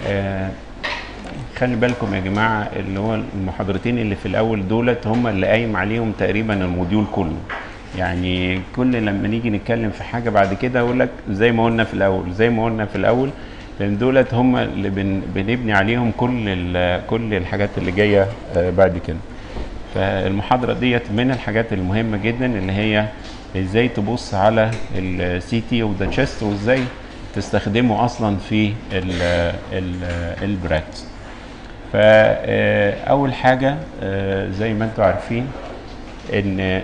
آه، خلي بالكم يا جماعه اللي هو المحاضرتين اللي في الاول دولت هم اللي قايم عليهم تقريبا الموديول كله يعني كل لما نيجي نتكلم في حاجه بعد كده اقول لك زي ما قلنا في الاول زي ما قلنا في الاول لان دولت هم اللي بن بنبني عليهم كل ال- كل الحاجات اللي جايه آه، بعد كده فالمحاضره ديت من الحاجات المهمه جدا اللي هي ازاي تبص على السي تي اوف ذا تشيست وازاي تستخدمه اصلا في البراكتس فاول حاجه آه، زي ما انتم عارفين ان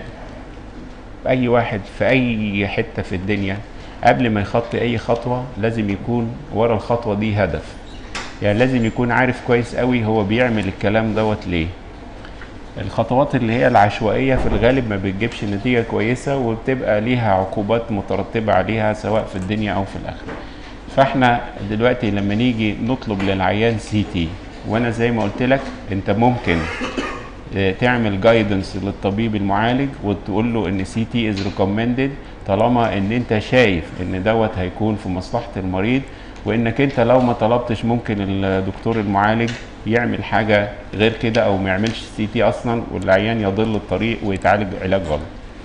اي واحد في اي حته في الدنيا قبل ما يخطي اي خطوه لازم يكون ورا الخطوه دي هدف يعني لازم يكون عارف كويس قوي هو بيعمل الكلام دوت ليه الخطوات اللي هي العشوائيه في الغالب ما بتجيبش نتيجه كويسه وبتبقى ليها عقوبات مترتبه عليها سواء في الدنيا او في الاخره فاحنا دلوقتي لما نيجي نطلب للعيان سي تي وانا زي ما قلت لك انت ممكن آه، تعمل جايدنس للطبيب المعالج وتقول له ان سي تي از ريكومندد طالما ان انت شايف ان دوت هيكون في مصلحه المريض وانك انت لو ما طلبتش ممكن الدكتور المعالج يعمل حاجه غير كده او ما يعملش سي تي اصلا والعيان يضل الطريق ويتعالج علاج غلط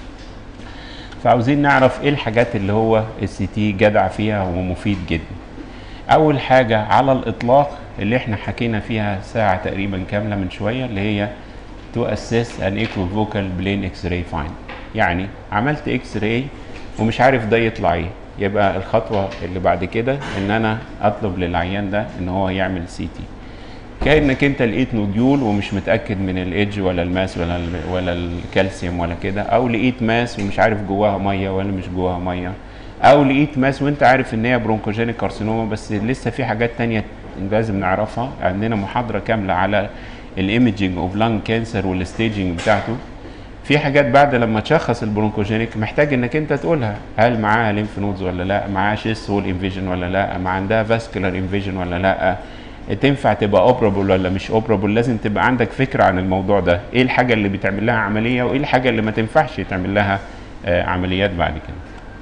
فعاوزين نعرف ايه الحاجات اللي هو السي تي جدع فيها ومفيد جدا اول حاجه على الاطلاق اللي احنا حكينا فيها ساعه تقريبا كامله من شويه اللي هي to assess an equivocal plane x-ray find يعني عملت اكس راي ومش عارف ده يطلع ايه يبقى الخطوه اللي بعد كده ان انا اطلب للعيان ده ان هو يعمل سي تي كانك انت لقيت نوديول ومش متاكد من الايدج ولا الماس ولا ال ولا الكالسيوم ولا كده او لقيت ماس ومش عارف جواها ميه ولا مش جواها ميه او لقيت ماس وانت عارف ان هي برونكوجينيك كارسينوما بس لسه في حاجات تانية لازم نعرفها عندنا محاضره كامله على الايمجنج اوف لانج كانسر والستيجنج بتاعته في حاجات بعد لما تشخص البرونكوجينيك محتاج انك انت تقولها هل معاها ليمف نودز ولا لا معاها شيست وول انفيجن ولا لا ما عندها فاسكولار انفيجن ولا لا تنفع تبقى اوبرابل ولا مش اوبرابل لازم تبقى عندك فكره عن الموضوع ده ايه الحاجه اللي بتعمل لها عمليه وايه الحاجه اللي ما تنفعش يتعمل لها آه، عمليات بعد كده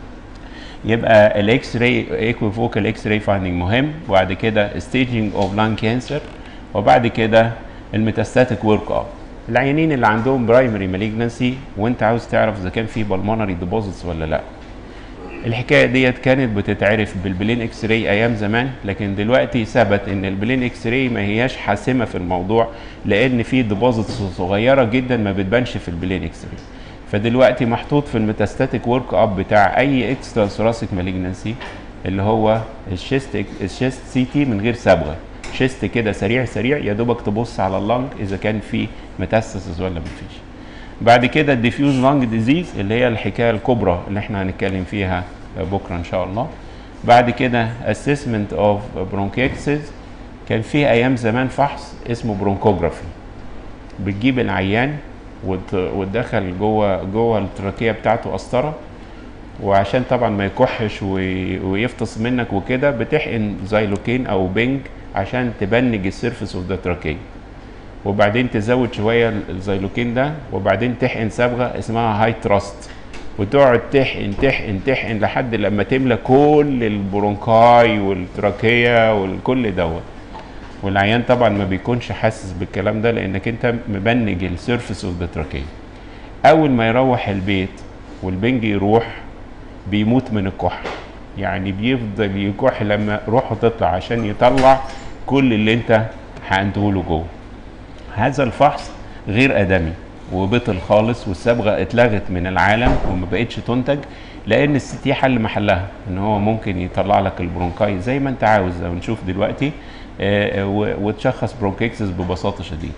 يبقى الاكس راي ايكوفوكال اكس راي فايندنج مهم وبعد كده staging اوف لان كانسر وبعد كده الميتاستاتيك ورك اب العيانين اللي عندهم برايمري مالجنسي وانت عاوز تعرف اذا كان في بالمونري ديبوزيتس ولا لا الحكايه ديت كانت بتتعرف بالبلين اكس راي ايام زمان لكن دلوقتي ثبت ان البلين اكس راي ما هياش حاسمه في الموضوع لان في ديبوزيتس صغيره جدا ما بتبانش في البلين اكس راي فدلوقتي محطوط في الميتاستاتيك ورك اب بتاع اي اكسترا ثوراسيك مالجنسي اللي هو الشيست الشيست سي تي من غير صبغه شيست كده سريع سريع يا دوبك تبص على اللنج اذا كان في ميتاستاسيس ولا مفيش بعد كده الديفيوز لانج ديزيز اللي هي الحكايه الكبرى اللي احنا هنتكلم فيها بكره ان شاء الله بعد كده اسسمنت اوف برونكيكسز كان في ايام زمان فحص اسمه برونكوجرافي بتجيب العيان وت- وتدخل جوه جوه التراكيه بتاعته قسطره وعشان طبعا ما يكحش وي- ويفطس منك وكده بتحقن زيلوكين او بنج عشان تبنج السيرفس اوف ذا تراكيه وبعدين تزود شويه الزيلوكين ده وبعدين تحقن صبغه اسمها هاي تراست وتقعد تحقن تحقن تحقن لحد لما تملى كل البرونكاي والتراكيه والكل دوت والعيان طبعا ما بيكونش حاسس بالكلام ده لانك انت مبنج السيرفس اوف ذا تراكيه اول ما يروح البيت والبنج يروح بيموت من الكحة يعني بيفضل يكح لما روحه تطلع عشان يطلع كل اللي انت حقنته له جوه هذا الفحص غير ادمي وبطل خالص والصبغه اتلغت من العالم وما بقتش تنتج لان السي حل محلها ان هو ممكن يطلع لك البرونكاي زي ما انت عاوز زي ما نشوف دلوقتي آه، و- وتشخص برونكيكسس ببساطه شديده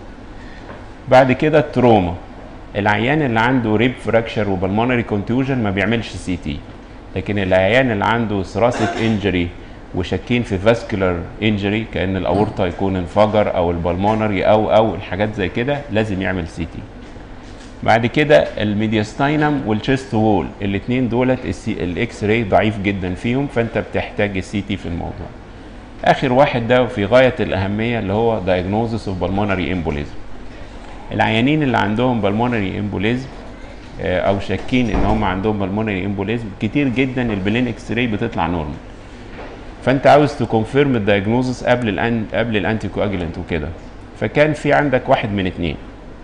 بعد كده التروما العيان اللي عنده ريب فراكشر وبلمونري كونتيوجن ما بيعملش سي تي لكن العيان اللي عنده ثراسيك انجري وشاكين في فاسكولار انجري كان الاورطه يكون انفجر او البلمونري او او الحاجات زي كده لازم يعمل سي تي بعد كده الميدياستاينم والشيست وول الاثنين دولت السي- الاكس راي ضعيف جدا فيهم فانت بتحتاج السي تي في الموضوع اخر واحد ده في غايه الاهميه اللي هو diagnosis of pulmonary embolism العيانين اللي عندهم بالمونري امبوليزم او شاكين ان هم عندهم بالمونري امبوليزم كتير جدا البلين اكس راي بتطلع نورمال فانت عاوز تكونفيرم الدايجنوزس قبل الان قبل الانتي كواجلنت وكده فكان في عندك واحد من اتنين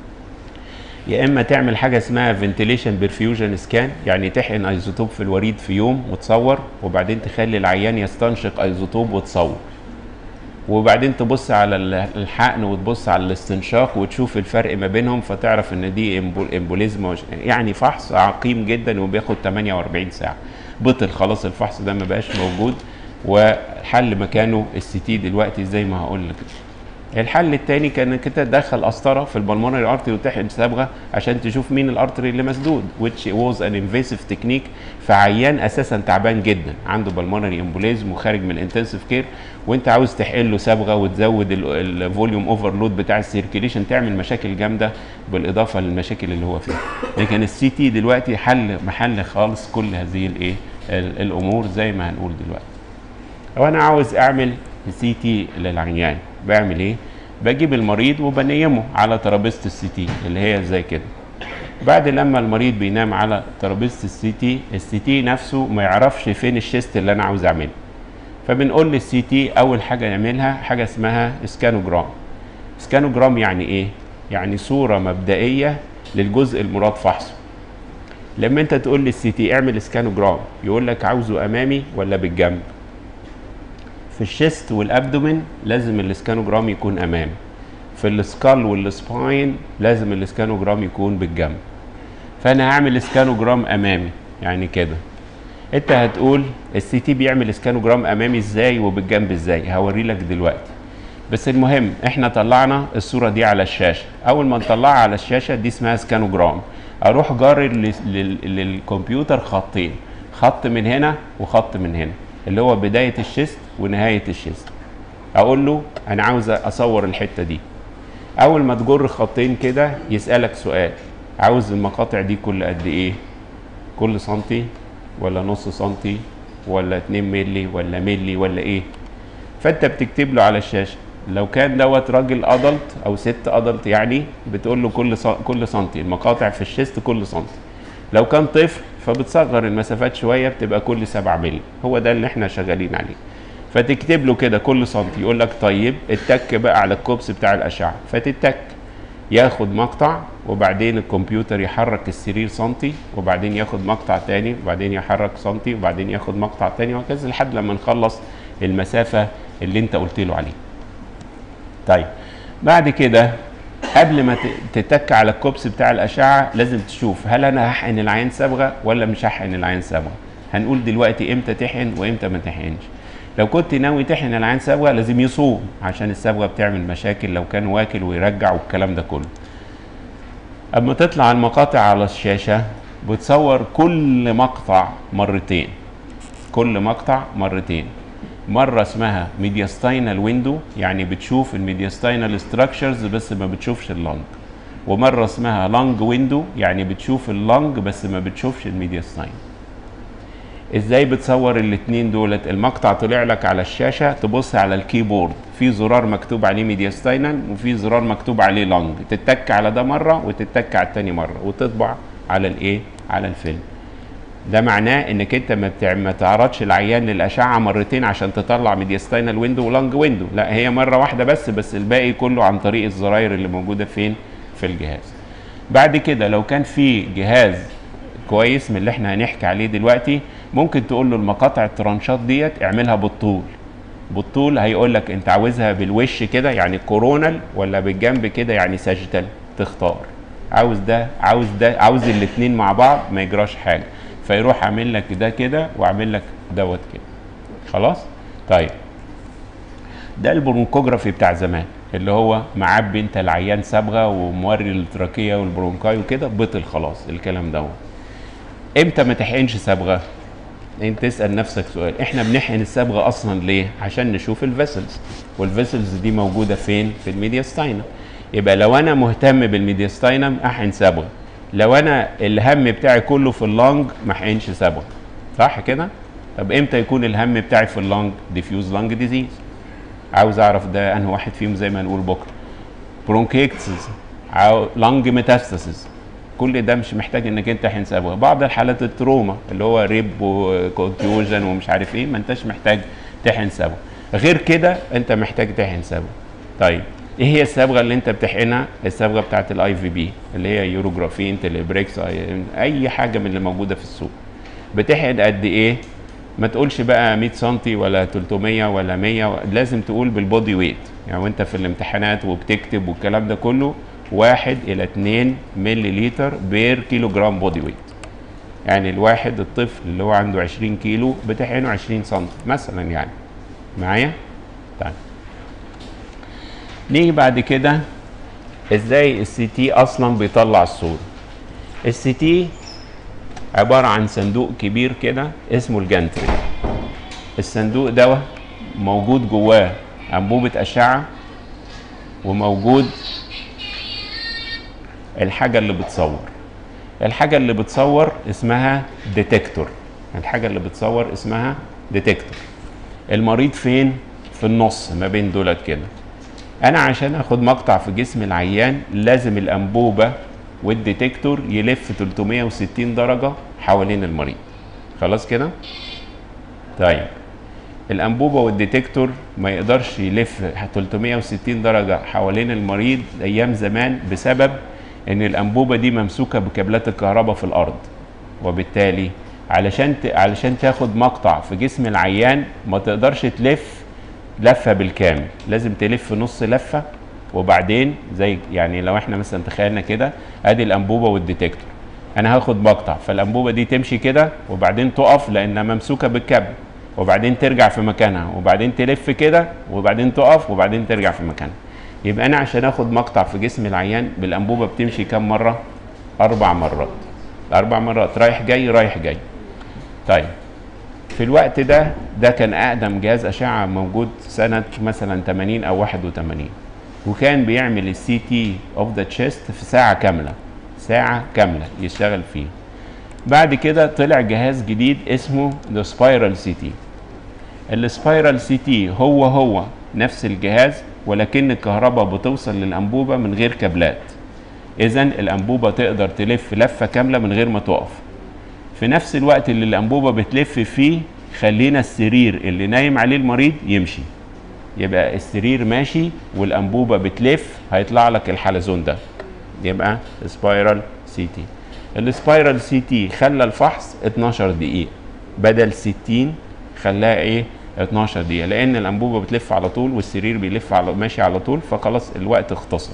يا اما تعمل حاجه اسمها فنتيليشن برفيوجن سكان يعني تحقن ايزوتوب في الوريد في يوم وتصور وبعدين تخلي العيان يستنشق ايزوتوب وتصور وبعدين تبص على الحقن وتبص على الاستنشاق وتشوف الفرق ما بينهم فتعرف ان دي امبوليزم يعني فحص عقيم جدا وبياخد 48 ساعه بطل خلاص الفحص ده ما بقاش موجود وحل مكانه السي تي دلوقتي زي ما هقول لك الحل الثاني كان انك تدخل قسطره في البلمونري ارتري وتحقن صبغه عشان تشوف مين الارتري اللي مسدود which was an invasive technique في عيان اساسا تعبان جدا عنده بالمونري امبوليزم وخارج من الانتنسيف كير وانت عاوز تحقن له صبغه وتزود الفوليوم اوفرلود بتاع السيركيليشن تعمل مشاكل جامده بالاضافه للمشاكل اللي هو فيها لكن السي تي دلوقتي حل محل خالص كل هذه الايه الامور زي ما هنقول دلوقتي وانا عاوز اعمل سي تي للعيان بعمل ايه بجيب المريض وبنيمه على ترابيزه السي تي اللي هي زي كده بعد لما المريض بينام على ترابيزه السي تي السي تي نفسه ما يعرفش فين الشيست اللي انا عاوز اعمله فبنقول للسي تي اول حاجه يعملها حاجه اسمها سكانوجرام سكانوجرام يعني ايه يعني صوره مبدئيه للجزء المراد فحصه لما انت تقول للسي تي اعمل سكانوجرام يقول لك عاوزه امامي ولا بالجنب في الشيست والابدومين لازم الاسكانوجرام يكون امامي في السكال والسباين لازم الاسكانوجرام يكون بالجنب فانا هعمل اسكانوجرام امامي يعني كده انت هتقول السي تي بيعمل اسكانوجرام امامي ازاي وبالجنب ازاي هوري لك دلوقتي بس المهم احنا طلعنا الصوره دي على الشاشه اول ما نطلعها على الشاشه دي اسمها سكانوجرام اروح جاري للكمبيوتر خطين خط من هنا وخط من هنا اللي هو بدايه الشيست ونهايه الشيست اقول له انا عاوز اصور الحته دي اول ما تجر خطين كده يسالك سؤال عاوز المقاطع دي كل قد ايه كل سنتي ولا نص سنتي ولا 2 ملي ولا ملي ولا ايه فانت بتكتب له على الشاشه لو كان دوت راجل ادلت او ست ادلت يعني بتقول له كل كل سنتي المقاطع في الشيست كل سنتي لو كان طفل فبتصغر المسافات شويه بتبقى كل 7 مللي هو ده اللي احنا شغالين عليه فتكتب له كده كل سنتي يقول لك طيب اتك بقى على الكوبس بتاع الاشعه فتتك ياخد مقطع وبعدين الكمبيوتر يحرك السرير سنتي وبعدين ياخد مقطع تاني وبعدين يحرك سنتي وبعدين ياخد مقطع تاني وهكذا لحد لما نخلص المسافه اللي انت قلت له عليها طيب بعد كده قبل ما تتك على الكوبس بتاع الاشعه لازم تشوف هل انا هحقن العين صبغه ولا مش هحقن العين صبغه هنقول دلوقتي امتى تحقن وامتى ما تحقنش لو كنت ناوي تحقن العين صبغه لازم يصوم عشان الصبغه بتعمل مشاكل لو كان واكل ويرجع والكلام ده كله اما تطلع المقاطع على الشاشه بتصور كل مقطع مرتين كل مقطع مرتين مره اسمها ميدياستاينال ويندو يعني بتشوف الميدياستاينال ستراكشرز بس ما بتشوفش اللنج ومره اسمها لانج ويندو يعني بتشوف اللنج بس ما بتشوفش الميدياستاين ازاي بتصور الاثنين دولت المقطع طلع لك على الشاشه تبص على الكيبورد في زرار مكتوب عليه ميدياستاينال وفي زرار مكتوب عليه لانج تتك على ده مره وتتك على الثاني مره وتطبع على الايه على الفيلم ده معناه انك انت ما بتع... ما تعرضش العيان للاشعه مرتين عشان تطلع ميدياستاينال ويندو ولانج ويندو لا هي مره واحده بس بس الباقي كله عن طريق الزراير اللي موجوده فين في الجهاز بعد كده لو كان في جهاز كويس من اللي احنا هنحكي عليه دلوقتي ممكن تقول له المقاطع الترانشات ديت اعملها بالطول بالطول هيقول لك انت عاوزها بالوش كده يعني كورونال ولا بالجنب كده يعني ساجيتال تختار عاوز ده عاوز ده عاوز الاثنين مع بعض ما يجراش حاجه فيروح عامل لك ده كده وعامل لك دوت كده خلاص طيب ده البرونكوجرافي بتاع زمان اللي هو معبي انت العيان صبغه وموري التراكيه والبرونكاي وكده بطل خلاص الكلام دوت امتى ما تحقنش صبغه انت تسال نفسك سؤال احنا بنحقن الصبغه اصلا ليه عشان نشوف الفيسلز والفيسلز دي موجوده فين في الميدياستاينم يبقى لو انا مهتم بالميدياستاينم احقن صبغه لو انا الهم بتاعي كله في اللنج ما احقنش صبغه صح كده طب امتى يكون الهم بتاعي في اللنج ديفيوز لانج ديزيز عاوز اعرف ده انهي واحد فيهم زي ما نقول بكره برونكيكتسز او لانج ميتاستاسيس كل ده مش محتاج انك انت تحقن صبغه بعض الحالات التروما اللي هو ريب وكونتيوجن ومش عارف ايه ما انتش محتاج تحقن صبغه غير كده انت محتاج تحقن صبغه طيب ايه هي الصبغه اللي انت بتحقنها الصبغه بتاعت الاي في بي اللي هي يوروجرافين تليبريكس أي- اي حاجه من اللي موجوده في السوق بتحقن قد ايه ما تقولش بقى 100 سم ولا 300 ولا 100 لازم تقول بالبودي ويت يعني وانت في الامتحانات وبتكتب والكلام ده كله واحد الى 2 ملي لتر بير كيلو جرام بودي ويت يعني الواحد الطفل اللي هو عنده 20 كيلو بتحقنه 20 سم مثلا يعني معايا طيب نيجي بعد كده ازاي السي تي اصلا بيطلع الصوره السي تي عباره عن صندوق كبير كده اسمه الجانتري الصندوق ده موجود جواه انبوبه اشعه وموجود الحاجه اللي بتصور الحاجه اللي بتصور اسمها ديتكتور الحاجه اللي بتصور اسمها ديتكتور المريض فين في النص ما بين دولت كده انا عشان اخد مقطع في جسم العيان لازم الانبوبه والديتكتور يلف 360 درجه حوالين المريض خلاص كده طيب الانبوبه والديتكتور ما يقدرش يلف 360 درجه حوالين المريض ايام زمان بسبب ان الانبوبه دي ممسوكه بكابلات الكهرباء في الارض وبالتالي علشان ت... علشان تاخد مقطع في جسم العيان ما تقدرش تلف لفه بالكامل لازم تلف نص لفه وبعدين زي يعني لو احنا مثلا تخيلنا كده ادي الانبوبه والديتكتور انا هاخد مقطع فالانبوبه دي تمشي كده وبعدين تقف لانها ممسوكه بالكابل وبعدين ترجع في مكانها وبعدين تلف كده وبعدين تقف وبعدين ترجع في مكانها يبقى انا عشان اخد مقطع في جسم العيان بالانبوبه بتمشي كام مره اربع مرات اربع مرات رايح جاي رايح جاي طيب في الوقت ده ده كان اقدم جهاز اشعه موجود سنه مثلا 80 او 81 وكان بيعمل السي تي اوف ذا تشيست في ساعه كامله ساعه كامله يشتغل فيه بعد كده طلع جهاز جديد اسمه ذا سبايرال سي تي السبايرال سي تي هو هو نفس الجهاز ولكن الكهرباء بتوصل للانبوبه من غير كابلات اذا الانبوبه تقدر تلف لفه كامله من غير ما تقف في نفس الوقت اللي الانبوبه بتلف فيه خلينا السرير اللي نايم عليه المريض يمشي يبقى السرير ماشي والانبوبه بتلف هيطلع لك الحلزون ده يبقى سبايرال سي تي السبايرال سي تي خلى الفحص 12 دقيقه بدل 60 خلاها ايه 12 دقيقه لان الانبوبه بتلف على طول والسرير بيلف على ماشي على طول فخلاص الوقت اختصر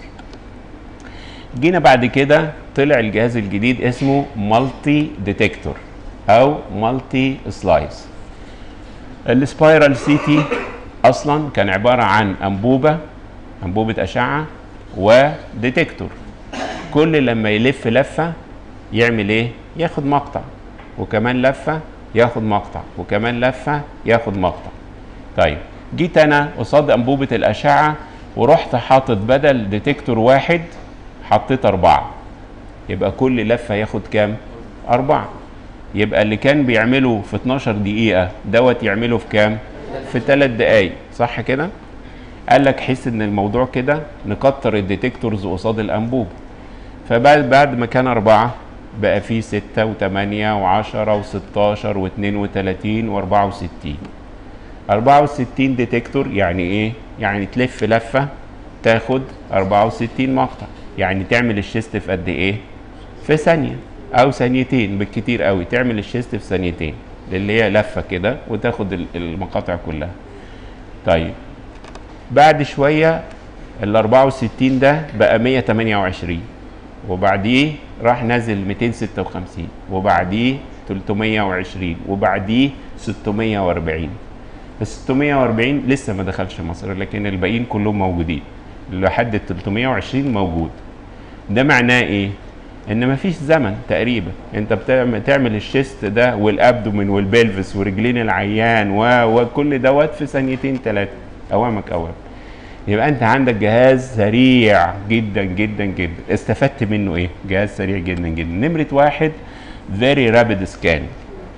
جينا بعد كده طلع الجهاز الجديد اسمه مالتي ديتكتور او مالتي سلايس السبايرال سي تي اصلا كان عباره عن انبوبه انبوبه اشعه وديتكتور كل لما يلف لفه يعمل ايه ياخد مقطع وكمان لفه ياخد مقطع وكمان لفه ياخد مقطع طيب جيت انا قصاد انبوبه الاشعه ورحت حاطط بدل ديتكتور واحد حطيت أربعة يبقى كل لفة ياخد كام؟ أربعة يبقى اللي كان بيعمله في 12 دقيقة دوت يعمله في كام؟ في ثلاث دقايق صح كده؟ قال لك حس ان الموضوع كده نكتر الديتكتورز قصاد الانبوب فبعد بعد ما كان أربعة بقى في ستة وثمانية وعشرة وستاشر واثنين وثلاثين وأربعة وستين أربعة وستين ديتكتور يعني إيه؟ يعني تلف لفة تاخد أربعة وستين مقطع يعني تعمل الشيست في قد ايه في ثانيه او ثانيتين بالكتير قوي تعمل الشيست في ثانيتين اللي هي لفه كده وتاخد ال- المقاطع كلها طيب بعد شويه ال 64 ده بقى 128 وبعديه راح نازل 256 وبعديه 320 وبعديه 640 ال 640 لسه ما دخلش مصر لكن الباقيين كلهم موجودين لحد ال 320 موجود ده معناه ايه ان مفيش زمن تقريبا انت بتعمل تعمل الشيست ده والابدومين والبلفس ورجلين العيان و... وكل دوت في ثانيتين ثلاثه اوامك اوام يبقى انت عندك جهاز سريع جدا جدا جدا استفدت منه ايه جهاز سريع جدا جدا نمره واحد very rapid scanning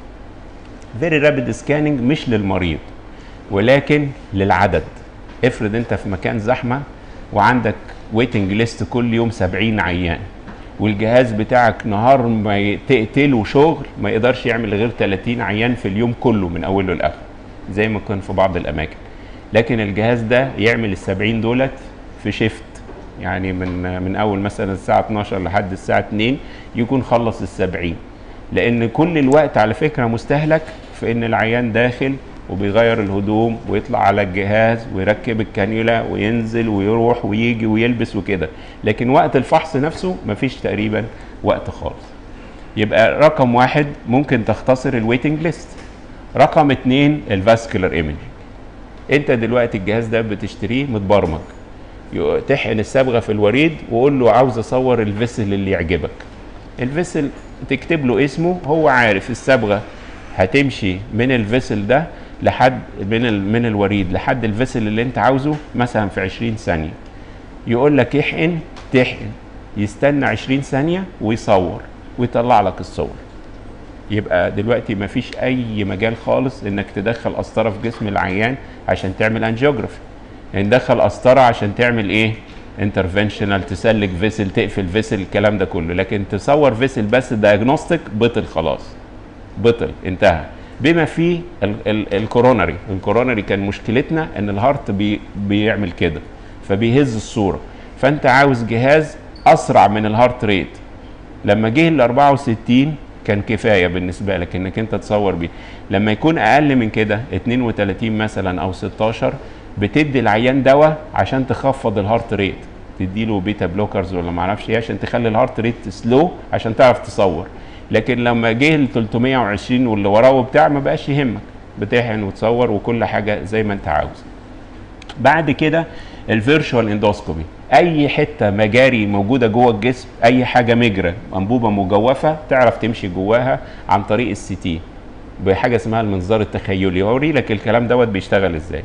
very rapid scanning مش للمريض ولكن للعدد افرض انت في مكان زحمه وعندك ويتنج ليست كل يوم 70 عيان والجهاز بتاعك نهار ما ي- تقتله شغل ما يقدرش يعمل غير 30 عيان في اليوم كله من اوله لاخره زي ما كان في بعض الاماكن لكن الجهاز ده يعمل ال 70 دولت في شيفت يعني من من اول مثلا الساعه 12 لحد الساعه 2 يكون خلص ال 70 لان كل الوقت على فكره مستهلك في ان العيان داخل وبيغير الهدوم ويطلع على الجهاز ويركب الكانيولا وينزل ويروح ويجي ويلبس وكده لكن وقت الفحص نفسه مفيش تقريبا وقت خالص يبقى رقم واحد ممكن تختصر الويتنج ليست رقم اتنين الفاسكولار ايمجنج انت دلوقتي الجهاز ده بتشتريه متبرمج يق- تحقن الصبغه في الوريد وقول له عاوز اصور الفيسل اللي يعجبك الفيسل تكتب له اسمه هو عارف الصبغه هتمشي من الفيسل ده لحد من ال- من الوريد لحد الفيسل اللي انت عاوزه مثلا في 20 ثانيه يقول لك احقن تحقن يستنى 20 ثانيه ويصور ويطلع لك الصور يبقى دلوقتي ما فيش اي مجال خالص انك تدخل قسطره في جسم العيان عشان تعمل انجيوجرافي يعني ندخل قسطره عشان تعمل ايه انترفنشنال تسلك فيسل تقفل فيسل الكلام ده كله لكن تصور فيسل بس دايجنوستيك بطل خلاص بطل انتهى بما فيه ال- ال- الكورونري الكورونري كان مشكلتنا ان الهارت بي بيعمل كده فبيهز الصوره فانت عاوز جهاز اسرع من الهارت ريت لما جه ال 64 كان كفايه بالنسبه لك انك انت تصور بيه لما يكون اقل من كده 32 مثلا او 16 بتدي العيان دواء عشان تخفض الهارت ريت تديله بيتا بلوكرز ولا ما اعرفش ايه عشان تخلي الهارت ريت سلو عشان تعرف تصور لكن لما جه ال 320 واللي وراه وبتاع ما بقاش يهمك بتحقن وتصور وكل حاجه زي ما انت عاوز بعد كده الفيرشوال اندوسكوبي اي حته مجاري موجوده جوه الجسم اي حاجه مجرى انبوبه مجوفه تعرف تمشي جواها عن طريق السي تي بحاجه اسمها المنظار التخيلي هوري لك الكلام دوت بيشتغل ازاي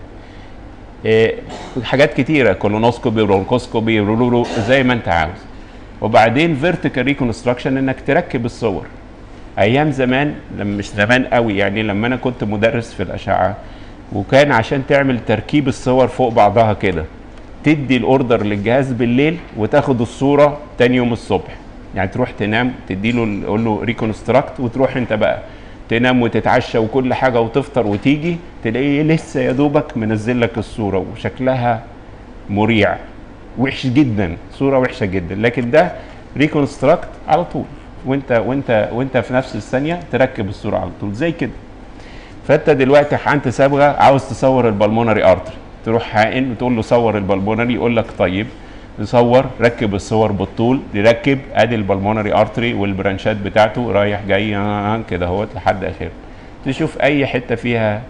إيه حاجات كتيره كولونوسكوبي برونكوسكوبي رولورو زي ما انت عاوز وبعدين فيرتيكال ريكونستراكشن انك تركب الصور ايام زمان لما مش زمان قوي يعني لما انا كنت مدرس في الاشعه وكان عشان تعمل تركيب الصور فوق بعضها كده تدي الاوردر للجهاز بالليل وتاخد الصوره تاني يوم الصبح يعني تروح تنام تدي له قول له ريكونستراكت وتروح انت بقى تنام وتتعشى وكل حاجه وتفطر وتيجي تلاقيه لسه يا دوبك منزل لك الصوره وشكلها مريع وحش جدا صوره وحشه جدا لكن ده ريكونستراكت على طول وانت وانت وانت في نفس الثانيه تركب الصوره على طول زي كده فانت دلوقتي حقنت صبغه عاوز تصور البلمونري ارتري تروح حقن وتقول له صور البلمونري يقول لك طيب نصور ركب الصور بالطول يركب ادي البلمونري ارتري والبرانشات بتاعته رايح جاي آه كده اهوت لحد اخره تشوف اي حته فيها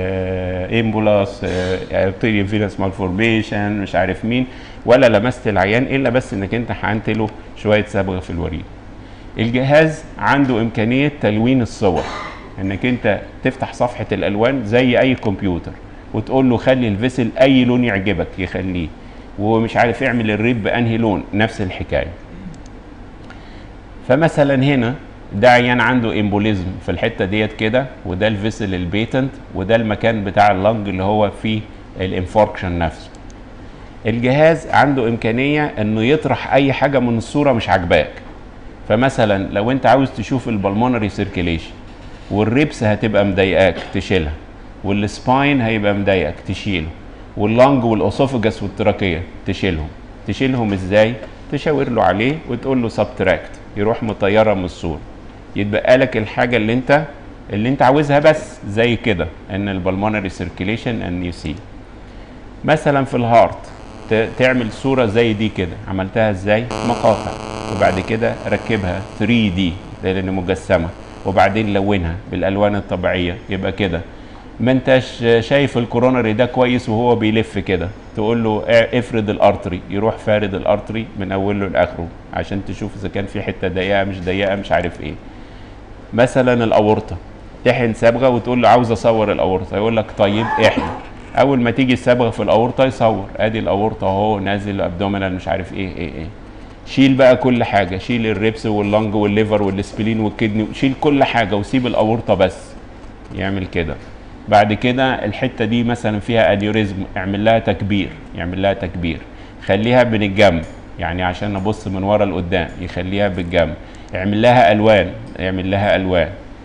آه امبولاس ارتيريال فينس مالفورميشن مش عارف مين ولا لمست العيان الا بس انك انت حقنت له شويه صبغه في الوريد الجهاز عنده امكانيه تلوين الصور انك انت تفتح صفحه الالوان زي اي كمبيوتر وتقول له خلي الفيسل اي لون يعجبك يخليه ومش عارف يعمل الريب بانهي لون نفس الحكايه فمثلا هنا ده عيان عنده امبوليزم في الحته ديت كده وده الفيسل البيتنت وده المكان بتاع اللنج اللي هو فيه الانفاركشن نفسه الجهاز عنده امكانيه انه يطرح اي حاجه من الصوره مش عاجباك فمثلا لو انت عاوز تشوف البلمونري سيركيليشن والريبس هتبقى مضايقاك تشيلها والسباين هيبقى مضايقك تشيله واللنج والاسوفجس والتراكيه تشيلهم تشيلهم ازاي تشاور له عليه وتقول له سبتراكت يروح مطيره من الصوره يتبقى لك الحاجه اللي انت اللي انت عاوزها بس زي كده ان البلمونري سيركيليشن ان يو سي مثلا في الهارت ت- تعمل صوره زي دي كده عملتها ازاي مقاطع وبعد كده ركبها 3 دي لان مجسمه وبعدين لونها بالالوان الطبيعيه يبقى كده ما انتش شايف الكورونري ده كويس وهو بيلف كده تقول له اه افرد الارتري يروح فارد الارتري من اوله لاخره عشان تشوف اذا كان في حته ضيقه مش ضيقه مش عارف ايه مثلا الاورطه تحقن صبغه وتقول له عاوز اصور الاورطه يقول لك طيب احقن اول ما تيجي الصبغه في الاورطه يصور ادي الاورطه اهو نازل ابدومينال مش عارف ايه ايه ايه شيل بقى كل حاجه شيل الريبس واللنج والليفر والسبلين والكدني شيل كل حاجه وسيب الاورطه بس يعمل كده بعد كده الحته دي مثلا فيها انيوريزم اعمل لها تكبير يعمل لها تكبير خليها من الجنب يعني عشان ابص من ورا لقدام يخليها بالجنب يعمل لها الوان يعمل لها الوان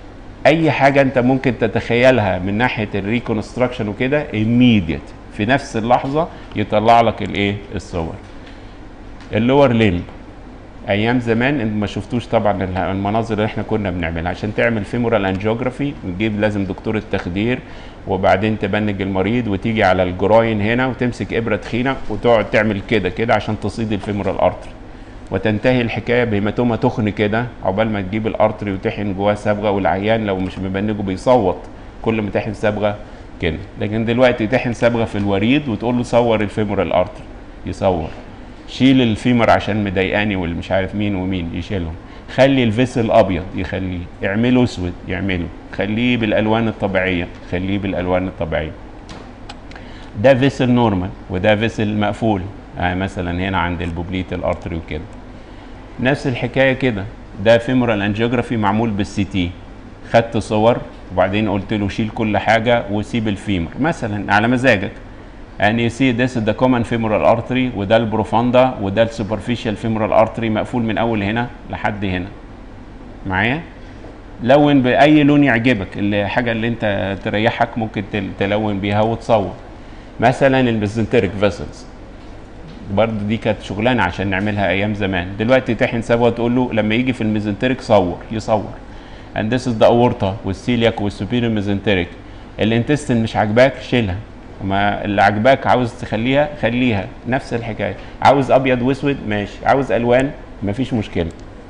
اي حاجه انت ممكن تتخيلها من ناحيه الريكونستراكشن وكده immediate في نفس اللحظه يطلع لك الايه الصور اللور ليمب ايام زمان انت ما شفتوش طبعا ال- المناظر اللي احنا كنا بنعملها عشان تعمل فيمورال انجيوجرافي نجيب لازم دكتور التخدير وبعدين تبنج المريض وتيجي على الجراين هنا وتمسك ابره تخينه وتقعد تعمل كده كده عشان تصيد الفيمورال ارتري وتنتهي الحكايه بهيماتوما تخن كده عقبال ما تجيب الارتري وتحقن جواه صبغه والعيان لو مش مبنجه بيصوت كل ما تحقن صبغه كده لكن دلوقتي تحقن صبغه في الوريد وتقول له صور الفيمورال ارتري يصور شيل الفيمر عشان مضايقاني واللي مش عارف مين ومين يشيلهم خلي الفيسل ابيض يخليه اعمله اسود يعمله خليه بالالوان الطبيعيه خليه بالالوان الطبيعيه ده فيسل نورمال وده فيسل مقفول يعني مثلا هنا عند البوبليت الارتري وكده نفس الحكايه كده ده فيمورال انجيوجرافي معمول بالسي تي خدت صور وبعدين قلت له شيل كل حاجه وسيب الفيمر مثلا على مزاجك يعني سي this is the common femoral artery وده البروفاندا وده السوبرفيشال femoral artery مقفول من اول هنا لحد هنا معايا لون باي لون يعجبك الحاجه اللي انت تريحك ممكن تل- تلون بيها وتصور مثلا الميزنتريك فيسلز برضه دي كانت شغلانه عشان نعملها ايام زمان دلوقتي تحن صبغه تقول له لما يجي في الميزنتريك صور يصور and this is the aorta والسيلياك والسوبيريور ميزنتريك الانتستين مش عاجباك شيلها ما اللي عاجباك عاوز تخليها خليها نفس الحكايه عاوز ابيض واسود ماشي عاوز الوان مفيش مشكله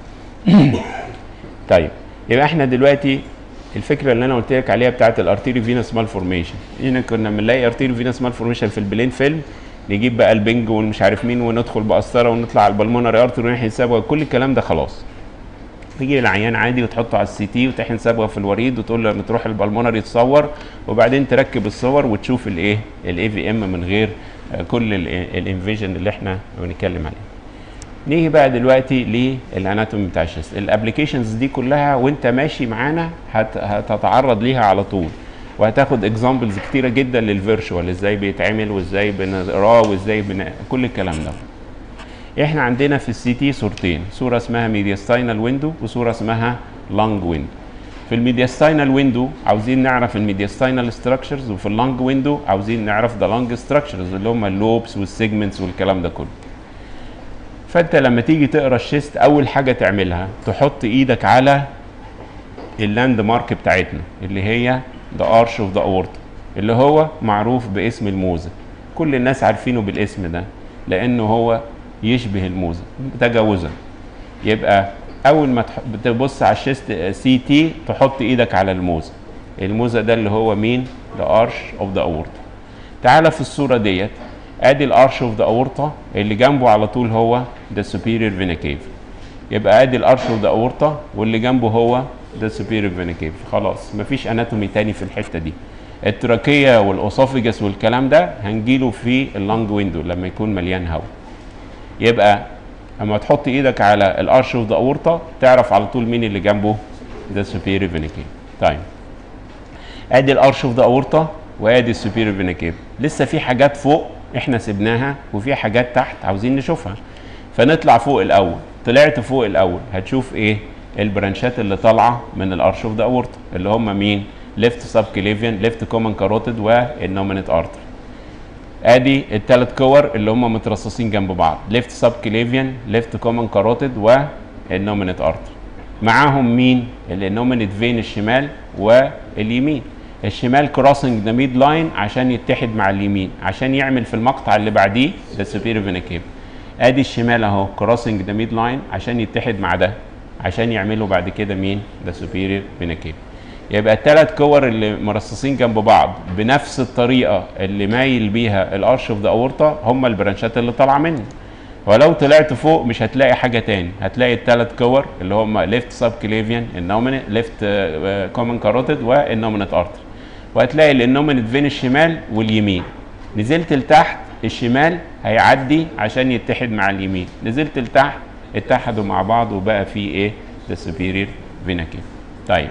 طيب يبقى احنا دلوقتي الفكره اللي انا قلت لك عليها بتاعت الارتيري فينس مال فورميشن هنا كنا بنلاقي ارتيري فينس مال فورميشن في البلين فيلم نجيب بقى البنج والمش عارف مين وندخل بقسطره ونطلع على البلمونري ارتري ونحن صبغه كل الكلام ده خلاص تيجي العيان عادي وتحطه على السي تي وتحن صبغه في الوريد وتقول له لما تروح البلمونري تصور وبعدين تركب الصور وتشوف الايه الاي في ام من غير آه، كل الانفيجن اللي احنا بنتكلم عليه نيجي بقى دلوقتي للاناتومي بتاع الشيست الابلكيشنز دي كلها وانت ماشي معانا هت- هتتعرض ليها على طول وهتاخد اكزامبلز كتيره جدا للفيرشوال ازاي بيتعمل وازاي بنقراه وازاي بن... كل الكلام ده احنا عندنا في السي تي صورتين صوره اسمها ميدياستاينال ويندو وصوره اسمها لانج ويندو في الميدياستاينال ويندو عاوزين نعرف الميدياستاينال ستراكشرز وفي اللانج ويندو عاوزين نعرف ذا لانج ستراكشرز اللي هم اللوبس والسيجمنتس والكلام ده كله فانت لما تيجي تقرا الشيست اول حاجه تعملها تحط ايدك على اللاند مارك بتاعتنا اللي هي ذا ارش اوف ذا اورتا اللي هو معروف باسم الموزه كل الناس عارفينه بالاسم ده لانه هو يشبه الموزه تجاوزا يبقى اول ما تح- بتبص على الشيست سي تي تحط ايدك على الموزه الموزه ده اللي هو مين ذا ارش اوف ذا اورتا تعالى في الصوره ديت ادي الارش اوف ذا اورتا اللي جنبه على طول هو ذا سوبيريور فينا كيف يبقى ادي الارش اوف ذا اورتا واللي جنبه هو ذا سوبيريور فينا كيف خلاص مفيش اناتومي تاني في الحته دي التراكيه والاسوفيجاس والكلام ده هنجيله في اللانج ويندو لما يكون مليان هواء يبقى اما تحط ايدك على الارش اوف ذا اورتا تعرف على طول مين اللي جنبه ذا سوبيريور فينا كيف طيب ادي الارش اوف ذا اورتا وادي السوبيريور فينا كيف لسه في حاجات فوق احنا سبناها وفي حاجات تحت عاوزين نشوفها فنطلع فوق الاول طلعت فوق الاول هتشوف ايه البرانشات اللي طالعه من الارش اوف ذا اورتا اللي هم مين ليفت سب كليفيان ليفت كومن كاروتيد والنومينيت ارتري ادي الثلاث كور اللي هم مترصصين جنب بعض ليفت سب كليفيان ليفت كومن كاروتيد والنومينيت ارتري معاهم مين النومينيت فين الشمال واليمين الشمال كروسنج ذا ميد لاين عشان يتحد مع اليمين عشان يعمل في المقطع اللي بعديه ذا سوبيريور فينا كيف ادي الشمال اهو كروسنج ذا ميد لاين عشان يتحد مع ده عشان يعملوا بعد كده مين ذا سوبيريور فينا كيف يبقى الثلاث كور اللي مرصصين جنب بعض بنفس الطريقه اللي مايل بيها الارش اوف ذا اورتا هم البرانشات اللي طالعه منه ولو طلعت فوق مش هتلاقي حاجه تاني هتلاقي الثلاث كور اللي هم ليفت سب كليفيان النومينيت ليفت كومن كاروتيد والنومينيت ارتري وهتلاقي النومينيت فين الشمال واليمين نزلت لتحت الشمال هيعدي عشان يتحد مع اليمين نزلت لتحت اتحدوا مع بعض وبقى في ايه ذا سوبيريور فينا كيف طيب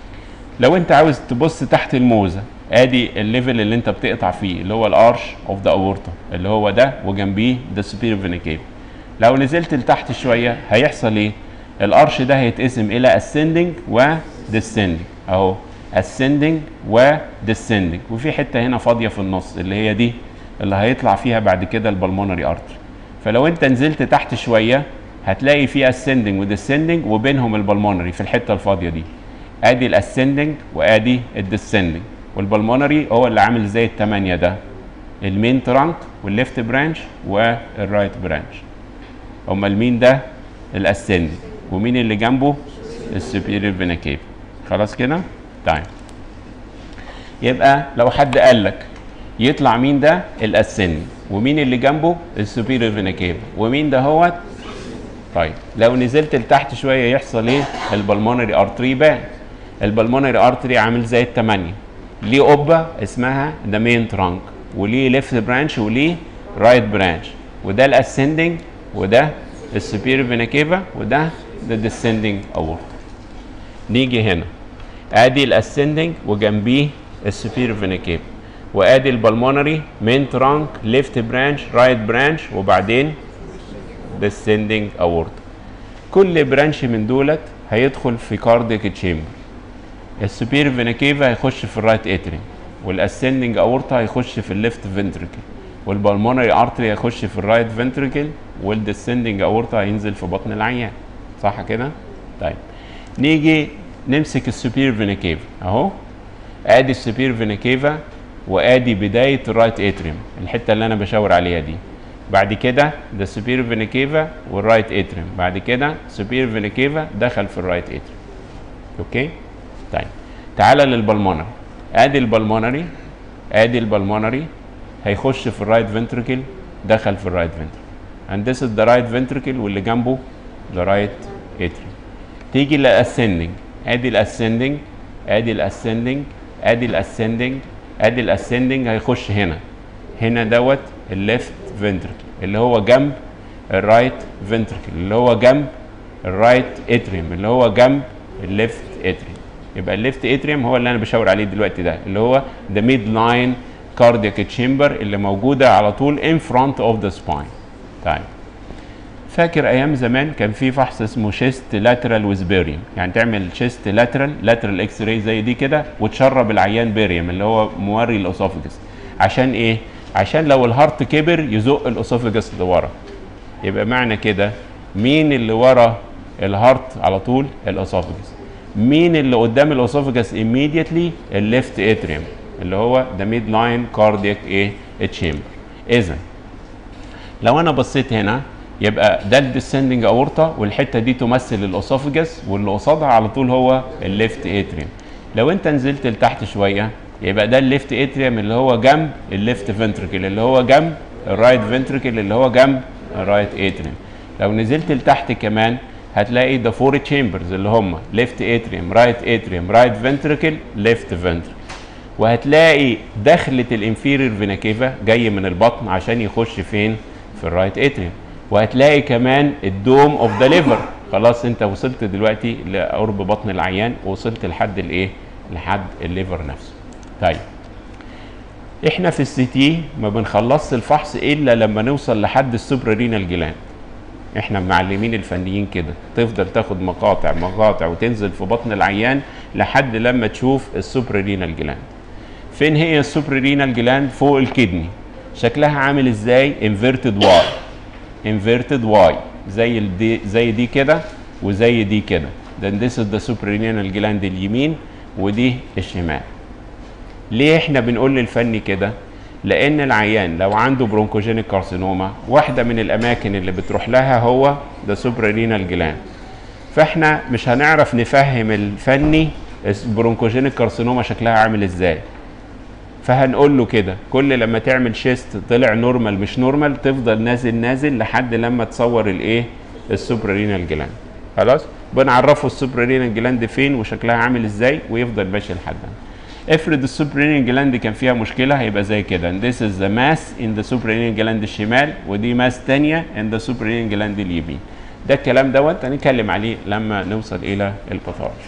لو انت عاوز تبص تحت الموزه ادي الليفل اللي انت بتقطع فيه اللي هو الارش اوف ذا اورتا اللي هو ده وجنبيه ذا سوبيريور فينا كيف لو نزلت لتحت شويه هيحصل ايه الارش ده هيتقسم الى ascending و descending اهو ascending و descending وفي حته هنا فاضيه في النص اللي هي دي اللي هيطلع فيها بعد كده البلمونري ارتري فلو انت نزلت تحت شويه هتلاقي في ascending و descending وبينهم البلمونري في الحته الفاضيه دي ادي الاسندنج وادي الديسندنج والبلمونري هو اللي عامل زي الثمانيه ده المين ترانك والليفت برانش والرايت برانش امال مين ده الاسندنج ومين اللي جنبه السوبيريور فينا كيف خلاص كده طيب يبقى لو حد قال لك يطلع مين ده الاسندنج ومين اللي جنبه السوبيريور فينا كيف ومين ده هو طيب لو نزلت لتحت شويه يحصل ايه البلمونري ارتري بان البلمونري ارتري عامل زي الثمانيه ليه قبه اسمها ذا مين ترانك وليه ليفت برانش وليه رايت برانش وده الاسندنج وده السوبيريور فينا كيفا وده ذا ديسندنج اورتا نيجي هنا ادي الاسندنج وجنبيه السوبيريور فينا كيفا وادي البلمونري مين ترانك ليفت برانش رايت برانش وبعدين descending aorta كل برانش من دولت هيدخل في كاردياك تشامبر السوبير فينا كيفا هيخش في الرايت اتريم والاسندنج اورتا هيخش في الليفت فنتريكل والبلمونري ارتري هيخش في الرايت فنتريكل والديسندنج اورتا هينزل في بطن العيان صح كده طيب نيجي نمسك السوبير فينا كيفا اهو ادي السوبير فينا كيفا وادي بدايه الرايت اتريم الحته اللي انا بشاور عليها دي بعد كده ده سوبير فينا كيفا والرايت اتريم بعد كده سوبير فينا كيفا دخل في الرايت اتريم اوكي طيب تعالى للبلمونري ادي البلمونري ادي البلمونري هيخش في الرايت فنتركل دخل في الرايت فنتركل and this is the right ventricle واللي جنبه the right atrium تيجي للاسندنج ادي الاسندنج ادي الاسندنج ادي الاسندنج ادي الاسندنج هيخش هنا هنا دوت الليفت فنتركل اللي هو جنب الرايت فنتركل اللي هو جنب الرايت اتريوم اللي هو جنب الليفت اتريوم يبقى الليفت اتريوم هو اللي انا بشاور عليه دلوقتي ده اللي هو ذا ميد لاين كاردياك تشامبر اللي موجوده على طول ان فرونت اوف ذا سباين طيب فاكر ايام زمان كان في فحص اسمه شيست لاترال ويز بيريوم يعني تعمل شيست لاترال لاترال اكس راي زي دي كده وتشرب العيان بيريوم اللي هو موري الاسوفجس عشان ايه عشان لو الهارت كبر يزق الاسوفجس لورا يبقى معنى كده مين اللي ورا الهارت على طول الاسوفجس مين اللي قدام الاسوفجس immediately الليفت اتريوم اللي هو ذا ميد لاين كاردياك ايه تشامبر اذا لو انا بصيت هنا يبقى ده الديسندنج اورتا والحته دي تمثل الاسوفجس واللي قصادها على طول هو الليفت اتريوم لو انت نزلت لتحت شويه يبقى ده الليفت اتريوم اللي هو جنب الليفت فنتركل اللي هو جنب الرايت فنتركل اللي هو جنب الرايت اتريوم لو نزلت لتحت كمان هتلاقي ده فور تشامبرز اللي هم ليفت اتريوم رايت اتريوم رايت فنتركل ليفت فنتركل وهتلاقي دخلة الانفيرير فينا كيفا جاي من البطن عشان يخش فين في الرايت اتريوم وهتلاقي كمان الدوم اوف ذا ليفر خلاص انت وصلت دلوقتي لقرب بطن العيان ووصلت لحد الايه لحد الليفر نفسه طيب احنا في السي تي ما بنخلصش الفحص الا لما نوصل لحد السوبر رينال جلاند احنا معلمين الفنيين كده تفضل تاخد مقاطع مقاطع وتنزل في بطن العيان لحد لما تشوف السوبر رينال جلاند فين هي السوبر رينال جلاند فوق الكدني شكلها عامل ازاي انفيرتد واي انفيرتد واي زي دي زي دي كده وزي دي كده then this is the suprarenal gland اليمين ودي الشمال ليه احنا بنقول للفني كده لان العيان لو عنده برونكوجينيك كارسينوما واحده من الاماكن اللي بتروح لها هو ده سوبرينال جلاند فاحنا مش هنعرف نفهم الفني البرونكوجينيك كارسينوما شكلها عامل ازاي فهنقول له كده كل لما تعمل شيست طلع نورمال مش نورمال تفضل نازل نازل لحد لما تصور الايه السوبرينال جلاند خلاص بنعرفه السوبرينال جلاند فين وشكلها عامل ازاي ويفضل ماشي لحد افرض السوبرينال جلاند كان فيها مشكله هيبقى زي كده this is the mass in the suprarenal gland الشمال ودي ماس تانية in the suprarenal gland اليمين ده الكلام دوت هنتكلم عليه لما نوصل الى الباثولوجي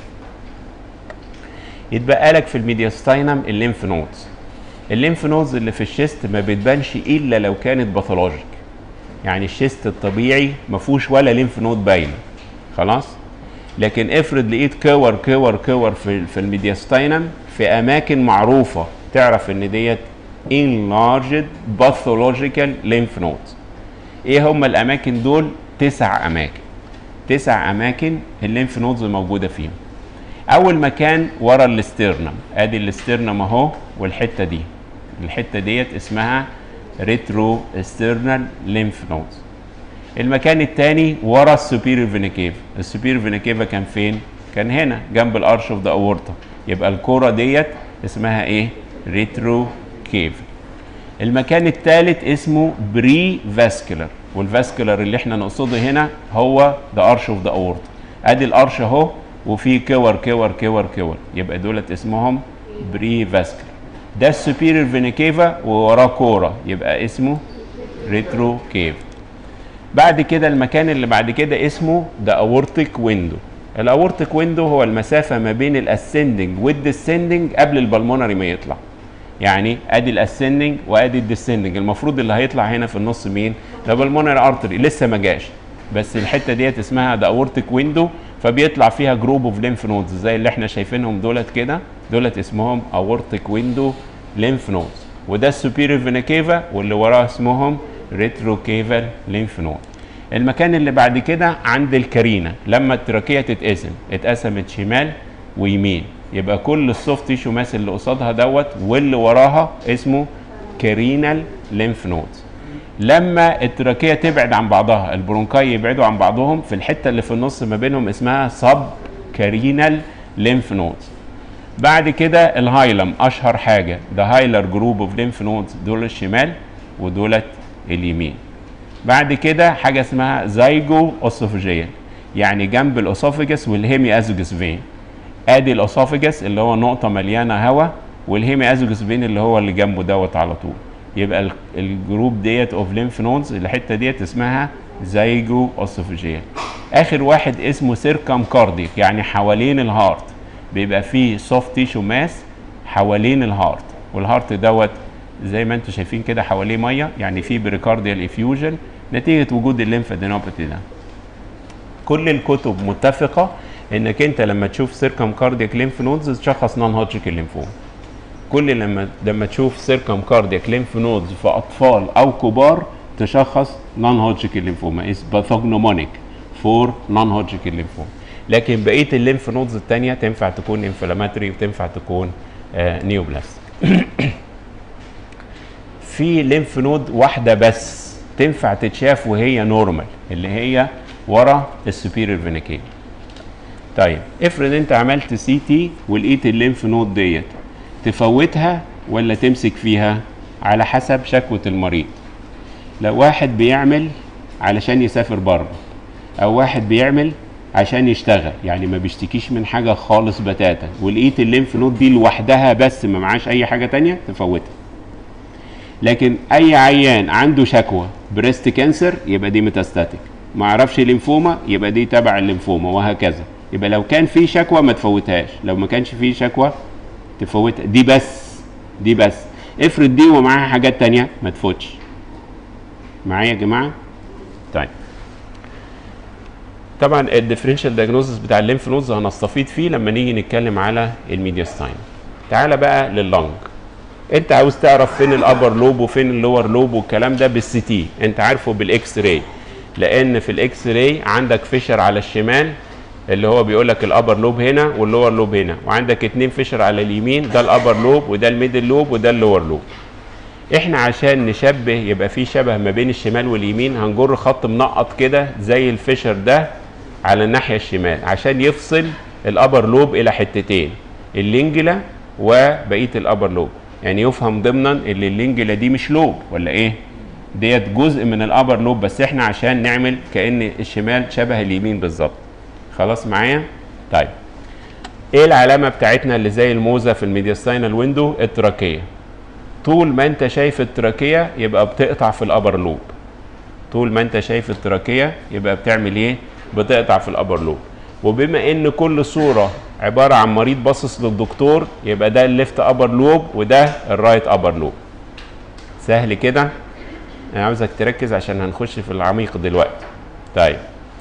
يتبقى لك في الميدياستاينم الليمف نودز الليمف نودز اللي في الشيست ما بتبانش الا لو كانت باثولوجيك يعني الشيست الطبيعي ما فيهوش ولا ليمف نود باينه خلاص لكن افرض لقيت كور كور كور في في الميدياستاينم في اماكن معروفه تعرف ان ديت enlarged pathological lymph nodes ايه هم الاماكن دول تسع اماكن تسع اماكن الليمف نودز موجوده فيهم اول مكان ورا الاسترنم ادي الاسترنم اهو والحته دي الحته ديت اسمها ريترو استرنال ليمف نودز المكان الثاني ورا السوبيريور فينا كيفا السوبيريور فينا كيفا كان فين كان هنا جنب الارش اوف ذا اورتا يبقى الكوره ديت اسمها ايه ريترو كيفا المكان الثالث اسمه بري فاسكولار والفاسكولار اللي احنا نقصده هنا هو ذا ارش اوف ذا اورتا ادي الارش اهو وفي كور كور كور كور يبقى دولت اسمهم بري فاسكولار ده السوبيريور فينا كيفا ووراه كوره يبقى اسمه ريترو كيفا بعد كده المكان اللي بعد كده اسمه ذا اورتيك ويندو الاورتيك ويندو هو المسافه ما بين الاسندنج والديسندنج قبل البلمونري ما يطلع يعني ادي الاسندنج وادي الديسندنج المفروض اللي هيطلع هنا في النص مين ده بالمونري ارتري لسه ما جاش بس الحته ديت اسمها ذا اورتيك ويندو فبيطلع فيها جروب اوف ليمف نودز زي اللي احنا شايفينهم دولت كده دولت اسمهم اورتيك ويندو ليمف نودز وده السوبيريور فينا كيفا واللي وراه اسمهم ريترو كيفال ليمف نود المكان اللي بعد كده عند الكارينا لما التراكيه تتقسم اتقسمت شمال ويمين يبقى كل السوفت تيشو ماس اللي قصادها دوت واللي وراها اسمه كارينال ليمف نودز لما التراكيه تبعد عن بعضها البرونكاي يبعدوا عن بعضهم في الحته اللي في النص ما بينهم اسمها سب كارينال ليمف نودز بعد كده الهايلم اشهر حاجه ده هايلر جروب اوف ليمف نودز دول الشمال ودولت اليمين بعد كده حاجه اسمها زايجو اوسوفيجيال يعني جنب الاسوفيجس والهيمي ازوجس فين ادي الاسوفيجس اللي هو نقطه مليانه هواء والهيمي ازوجس فين اللي هو اللي جنبه دوت على طول يبقى الجروب ديت اوف ليمف نودز الحته ديت اسمها زايجو اوسوفيجيال اخر واحد اسمه سيركم كارديك يعني حوالين الهارت بيبقى فيه سوفت تيشو ماس حوالين الهارت والهارت دوت زي ما انتم شايفين كده حواليه ميه يعني في بريكارديال افيوجن نتيجه وجود الليمفادينوباثي ده كل الكتب متفقه انك انت لما تشوف سيركم كاردياك ليمف نودز تشخص نون هوجيك الليمفوم كل لما لما تشوف سيركم كاردياك ليمف نودز في اطفال او كبار تشخص نون هوجيك الليمفوما از باثوجنومونيك فور نون هوجيك الليمفوم لكن بقيه الليمف نودز الثانيه تنفع تكون انفلاماتوري وتنفع تكون آه نيوبلاست في ليمف نود واحده بس تنفع تتشاف وهي نورمال اللي هي ورا السوبيريور فينيكيل طيب افرض انت عملت سي تي ولقيت الليمف نود ديت تفوتها ولا تمسك فيها على حسب شكوى المريض لو واحد بيعمل علشان يسافر بره او واحد بيعمل عشان يشتغل يعني ما بيشتكيش من حاجه خالص بتاتا ولقيت الليمف نود دي لوحدها بس ما معاش اي حاجه تانية تفوتها لكن اي عيان عنده شكوى بريست كانسر يبقى دي ميتاستاتيك ما اعرفش ليمفوما يبقى دي تبع الليمفوما وهكذا يبقى لو كان في شكوى ما تفوتهاش لو ما كانش في شكوى تفوتها دي بس دي بس افرض دي ومعاها حاجات تانية ما تفوتش معايا يا جماعه طيب طبعا الديفرنشال دايجنوزس بتاع الليمف نودز هنستفيد فيه لما نيجي نتكلم على الميدياستاين تعالى بقى لللنج انت عاوز تعرف فين الابر لوب وفين اللور لوب والكلام ده بالسي تي انت عارفه بالاكس راي لان في الاكس راي عندك فيشر على الشمال اللي هو بيقول لك الابر لوب هنا واللور لوب هنا وعندك اتنين فيشر على اليمين ده الابر لوب وده الميدل لوب وده اللور لوب احنا عشان نشبه يبقى في شبه ما بين الشمال واليمين هنجر خط منقط كده زي الفيشر ده على الناحيه الشمال عشان يفصل الابر لوب الى حتتين اللينجلا وبقيه الابر لوب يعني يفهم ضمنا ان اللينجلا دي مش لوب ولا ايه ديت جزء من الابر لوب بس احنا عشان نعمل كان الشمال شبه اليمين بالظبط خلاص معايا طيب ايه العلامه بتاعتنا اللي زي الموزه في الميدياستاينال ويندو التراكيه طول ما انت شايف التراكيه يبقى بتقطع في الابر لوب طول ما انت شايف التراكيه يبقى بتعمل ايه بتقطع في الابر لوب وبما ان كل صوره عباره عن مريض باصص للدكتور يبقى ده الليفت ابر لوب وده الرايت ابر لوب سهل كده انا عاوزك تركز عشان هنخش في العميق دلوقتي طيب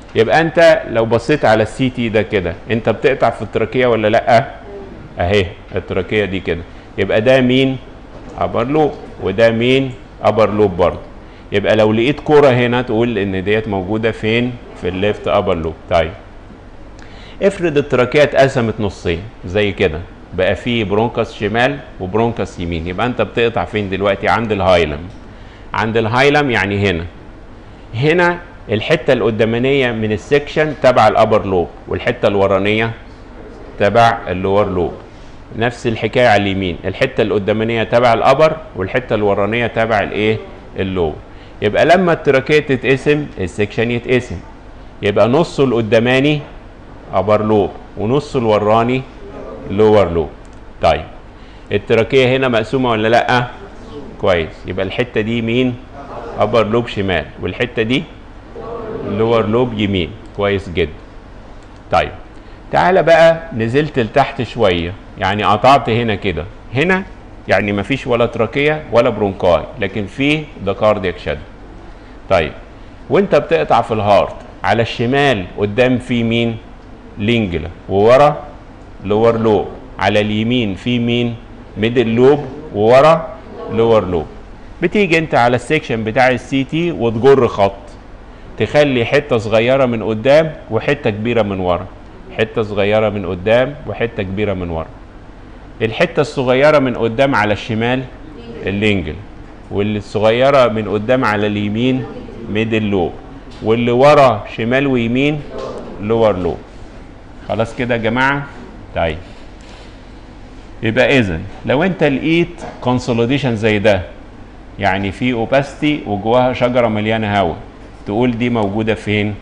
يبقى انت لو بصيت على السي تي ده كده انت بتقطع في التراكيه ولا لا اهي التراكيه دي كده يبقى ده مين ابر لوب وده مين ابر لوب برضه يبقى لو لقيت كوره هنا تقول ان ديت موجوده فين في الليفت ابر لوب طيب افرض التراكيه اتقسمت نصين زي كده بقى فيه برونكاس شمال وبرونكاس يمين يبقى انت بتقطع فين دلوقتي عند الهايلم عند الهايلم يعني هنا هنا الحته القدامانيه من السكشن تبع الابر لوب والحته الورانيه تبع اللور لوب نفس الحكايه على اليمين الحته القدامانيه تبع الابر والحته الورانيه تبع الايه اللوب يبقى لما التراكيه تتقسم السكشن يتقسم يبقى نصه القداماني ابر لوب ونصه الوراني لور لوب طيب التراكيه هنا مقسومه ولا لا كويس يبقى الحته دي مين ابر لوب شمال والحته دي لور لوب يمين كويس جدا طيب تعالى بقى نزلت لتحت شويه يعني قطعت هنا كده هنا يعني مفيش ولا تراكيه ولا برونكاي لكن فيه ده كاردياك شد طيب وانت بتقطع في الهارت على الشمال قدام في مين لينجلا وورا لور لوب على اليمين في مين ميدل لوب وورا لور لوب بتيجي انت على السكشن بتاع السي تي وتجر خط تخلي حته صغيره من قدام وحته كبيره من ورا حته صغيره من قدام وحته كبيره من ورا الحته الصغيره من قدام على الشمال اللينجل واللي الصغيره من قدام على اليمين ميدل لوب واللي ورا شمال ويمين لور لوب خلاص كده يا جماعه طيب يبقى اذا لو انت لقيت كونسوليديشن زي ده يعني في اوباستي وجواها شجره مليانه هواء تقول دي موجوده فين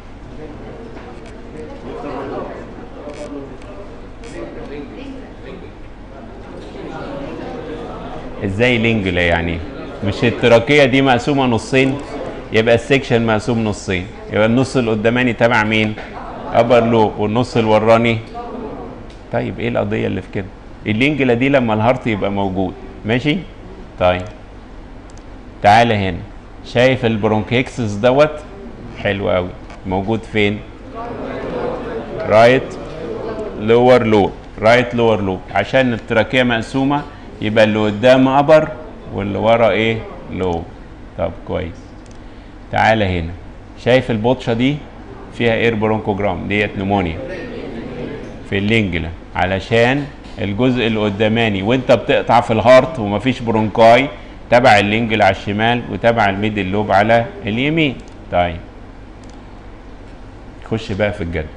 ازاي لينجلا يعني مش التراكيه دي مقسومه نصين يبقى السكشن مقسوم نصين يبقى النص القداماني تبع مين ابر لوب والنص الوراني طيب ايه القضيه اللي في كده اللينجلا دي لما الهارت يبقى موجود ماشي طيب تعالى هنا شايف البرونكيكسس دوت حلو قوي موجود فين رايت لور لوب رايت لور لوب عشان التراكيه مقسومه يبقى اللي قدام ابر واللي ورا ايه لوب طب كويس تعالى هنا شايف البطشه دي فيها اير برونكوجرام ديت نمونيا في اللينجلا علشان الجزء القداماني وانت بتقطع في الهارت ومفيش برونكاي تبع اللينجل على الشمال وتبع الميدل لوب على اليمين طيب خش بقى في الجد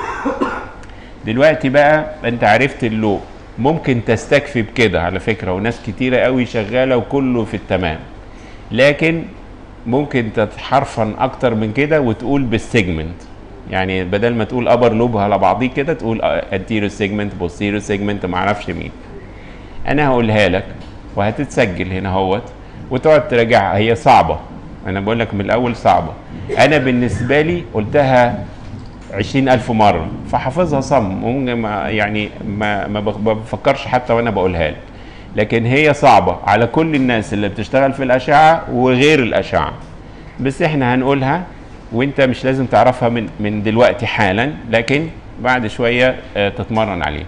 دلوقتي بقى انت عرفت اللوب ممكن تستكفي بكده على فكره وناس كتيره قوي شغاله وكله في التمام لكن ممكن تتحرفن اكتر من كده وتقول بالسيجمنت يعني بدل ما تقول ابر لوب على بعضيه كده تقول انتيرو سيجمنت بوستيرو سيجمنت ما اعرفش مين انا هقولها لك وهتتسجل هنا اهوت وتقعد تراجعها هي صعبه انا بقول لك من الاول صعبه انا بالنسبه لي قلتها عشرين ألف مرة فحافظها صم ما يعني ما ما بفكرش حتى وأنا بقولها لك لكن هي صعبة على كل الناس اللي بتشتغل في الأشعة وغير الأشعة بس احنا هنقولها وانت مش لازم تعرفها من من دلوقتي حالا لكن بعد شوية اه تتمرن عليها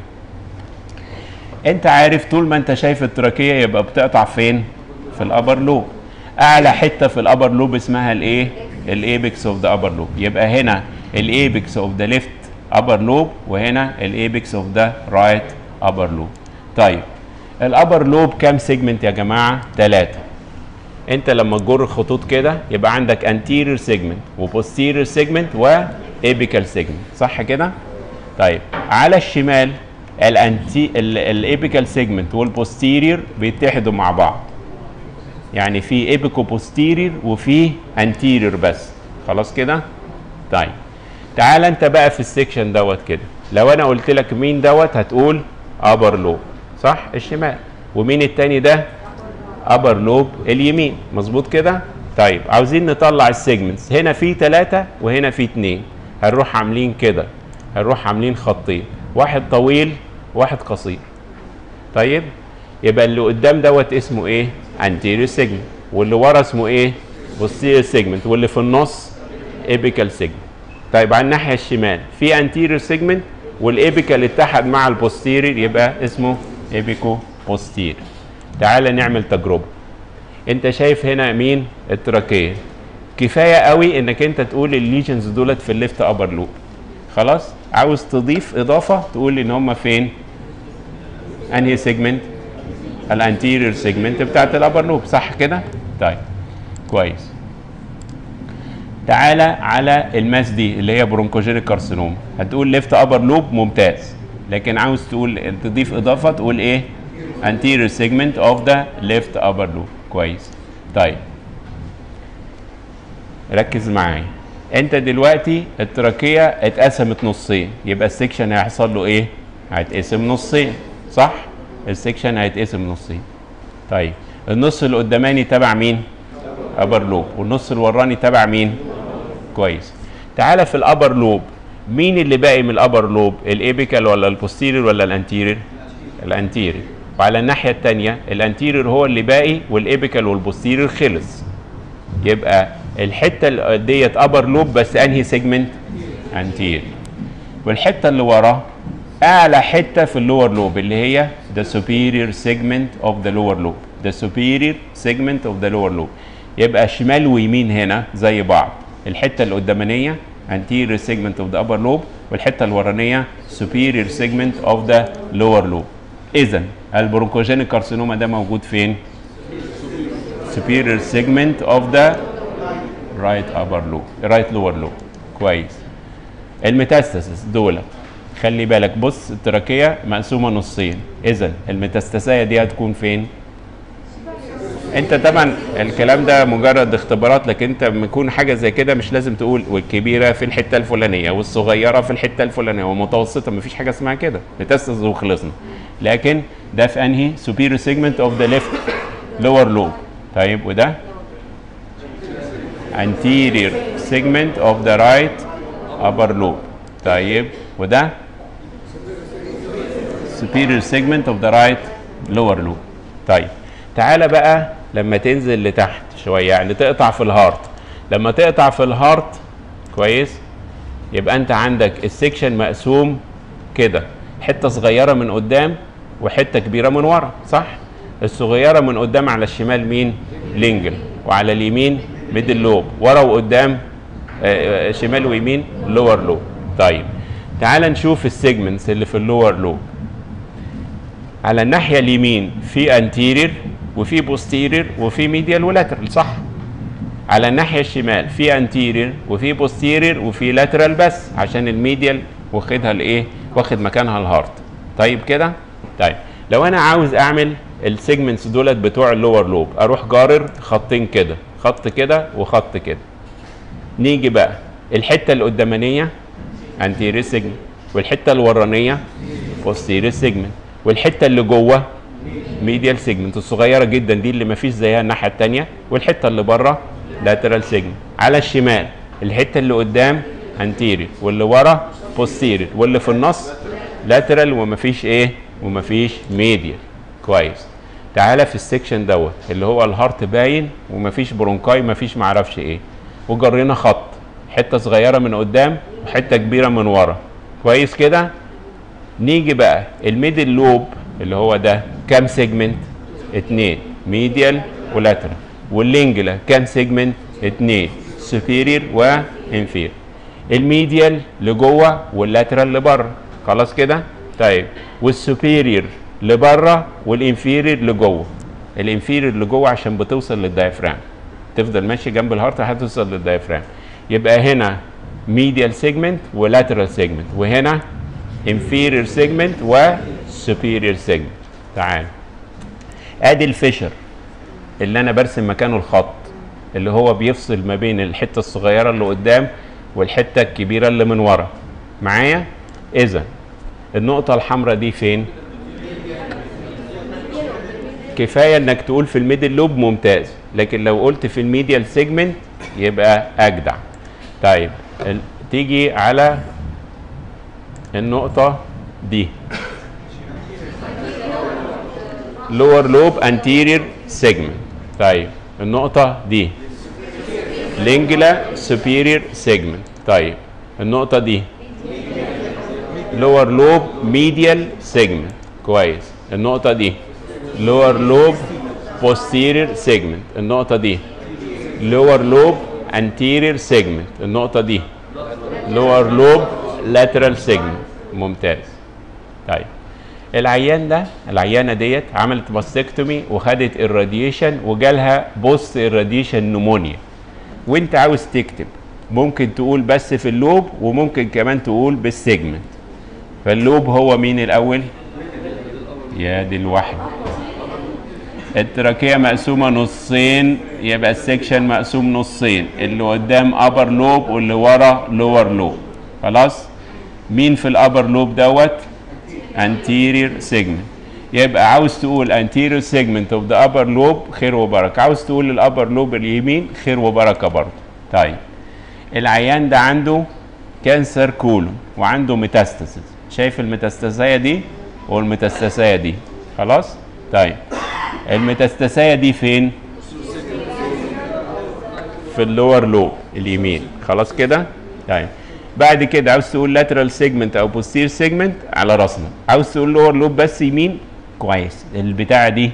انت عارف طول ما انت شايف التراكية يبقى بتقطع فين في الابر لوب اعلى حتة في الابر لوب اسمها الايه الايبكس اوف ذا ابر لوب يبقى هنا الايبكس اوف ذا ليفت ابر لوب وهنا الايبكس اوف ذا رايت ابر لوب طيب الابر لوب كام سيجمنت يا جماعه ثلاثة انت لما تجر خطوط كده يبقى عندك anterior segment وposterior segment وايبيكال segment صح كده طيب على الشمال الانتي الايبيكال segment والبوستيريور بيتحدوا مع بعض يعني في ايبيكو بوستيريور وفي anterior بس خلاص كده طيب تعال انت بقى في السكشن دوت كده لو انا قلت لك مين دوت هتقول ابر لوب صح الشمال ومين التاني ده ابر لوب اليمين مظبوط كده طيب عاوزين نطلع السيجمنتس هنا في ثلاثة وهنا في اتنين هنروح عاملين كده هنروح عاملين خطين واحد طويل واحد قصير طيب يبقى اللي قدام دوت اسمه ايه anterior segment واللي ورا اسمه ايه posterior segment واللي في النص apical segment طيب على الناحيه الشمال في انتيريور سيجمنت والابيكال اتحد مع البوستيرير يبقى اسمه ايبيكو بوستير تعال نعمل تجربه انت شايف هنا مين التراكيه كفايه قوي انك انت تقول الليجنز دولت في الليفت ابر لوب خلاص عاوز تضيف اضافه تقول ان هم فين انهي سيجمنت الانتيريور سيجمنت بتاعت الابر لوب صح كده طيب كويس تعالى على الماس دي اللي هي برونكوجينيك كارسينوم هتقول ليفت ابر لوب ممتاز لكن عاوز تقول تضيف اضافه تقول ايه anterior segment of the left upper loop كويس طيب ركز معايا انت دلوقتي التراكيه اتقسمت نصين يبقى السكشن هيحصل له ايه هيتقسم نصين صح السكشن هيتقسم نصين طيب النص اللي قداماني تبع مين ابر لوب والنص الوراني تبع مين كويس تعالى في الابر لوب مين اللي باقي من الابر لوب الابيكال ولا البوستيرير ولا الانتيرير الانتيرير وعلى الناحيه الثانيه الانتيرير هو اللي باقي والابيكال والبوستيرير خلص يبقى الحته اللي ديت ابر لوب بس انهي سيجمنت انتيرير والحته اللي وراه اعلى حته في اللور لوب اللي هي the superior segment of the lower lobe the superior segment of the lower lobe يبقى شمال ويمين هنا زي بعض الحته اللي قدامانيه anterior segment of the upper lobe والحته الورانيه superior segment of the lower lobe اذا البرونكوجينيك كارسينوما ده موجود فين superior segment of the right upper lobe right lower lobe كويس الميتاستاسيس دول خلي بالك بص التراكيه مقسومه نصين اذا الميتاستاسيه دي هتكون فين انت طبعا الكلام ده مجرد اختبارات لكن انت لما يكون حاجه زي كده مش لازم تقول والكبيره في الحته الفلانيه والصغيره في الحته الفلانيه والمتوسطه مفيش حاجه اسمها كده ميتاستاسيس وخلصنا لكن ده في انهي superior segment of the left lower lobe طيب وده anterior segment of the right upper lobe طيب وده superior segment of the right lower lobe طيب تعالى بقى لما تنزل لتحت شويه يعني تقطع في الهارت لما تقطع في الهارت كويس يبقى انت عندك السكشن مقسوم كده حته صغيره من قدام وحته كبيره من ورا صح الصغيره من قدام على الشمال مين لينجل وعلى اليمين ميدل لوب ورا وقدام آه، آه، شمال ويمين لور لوب طيب تعال نشوف السيجمنتس اللي في اللور لوب على الناحيه اليمين في انتيرير وفي بوستيرير وفي ميديال ولاترال صح على الناحيه الشمال في انتيرير وفي بوستيرير وفي لاترال بس عشان الميديال واخدها لايه واخد مكانها الهارت طيب كده طيب لو انا عاوز اعمل السيجمنتس دولت بتوع اللور لوب اروح جارر خطين كده خط كده وخط كده نيجي بقى الحته القدامانيه انتيرير سيجمنت والحته الورانيه بوستيرير سيجمنت والحته اللي جوه ميديال سيجمنت الصغيره جدا دي اللي مفيش زيها الناحيه الثانيه والحته اللي بره لاترال سيجمنت على الشمال الحته اللي قدام انتيرير واللي ورا بوستيرير واللي في النص لاترال ومفيش ايه ومفيش ميديال كويس تعالى في السكشن دوت اللي هو الهارت باين ومفيش برونكاي مفيش معرفش ايه وجرينا خط حته صغيره من قدام وحته كبيره من ورا كويس كده نيجي بقى الميدل لوب اللي هو ده كام سيجمنت اتنين ميديال ولاترال واللينجلا كام سيجمنت اتنين سوبيرير وانفير الميديال لجوه واللاترال لبره خلاص كده طيب والسوبيرير لبره والانفيرير لجوه الانفيرير لجوه عشان بتوصل للدايفرام تفضل ماشي جنب الهارت هتوصل للدايفرام يبقى هنا ميديال سيجمنت ولاترال سيجمنت وهنا inferior segment و superior segment تعال ادي الفيشر اللي انا برسم مكانه الخط اللي هو بيفصل ما بين الحته الصغيره اللي قدام والحته الكبيره اللي من ورا معايا اذا النقطه الحمراء دي فين كفايه انك تقول في الميدل لوب ممتاز لكن لو قلت في الميديال سيجمنت يبقى اجدع طيب ال- تيجي على النقطة دي lower lobe anterior segment طيب النقطة دي lingula superior segment طيب النقطة دي lower lobe medial segment كويس النقطة دي lower lobe posterior segment النقطة دي lower lobe anterior segment النقطة دي lower lobe lateral segment ممتاز طيب العيان ده العيانة ديت عملت باستكتومي وخدت الراديشن وجالها بوست الراديشن نمونيا وانت عاوز تكتب ممكن تقول بس في اللوب وممكن كمان تقول بالسيجمنت فاللوب هو مين الاول يا دي الواحد التراكية مقسومة نصين يبقى السكشن مقسوم نصين اللي قدام ابر لوب واللي ورا لور لوب خلاص مين في الابر لوب دوت anterior segment يبقى عاوز تقول anterior segment of the upper lobe خير وبركة عاوز تقول الابر لوب اليمين خير وبركة برضه طيب العيان ده عنده كانسر كولون وعنده ميتاستاسيس شايف الميتاستاسية دي والميتاستاسية دي خلاص طيب الميتاستاسية دي فين في اللور لوب اليمين خلاص كده طيب بعد كده عاوز تقول lateral segment او posterior segment على راسنا عاوز تقول lower لوب بس يمين كويس البتاعه دي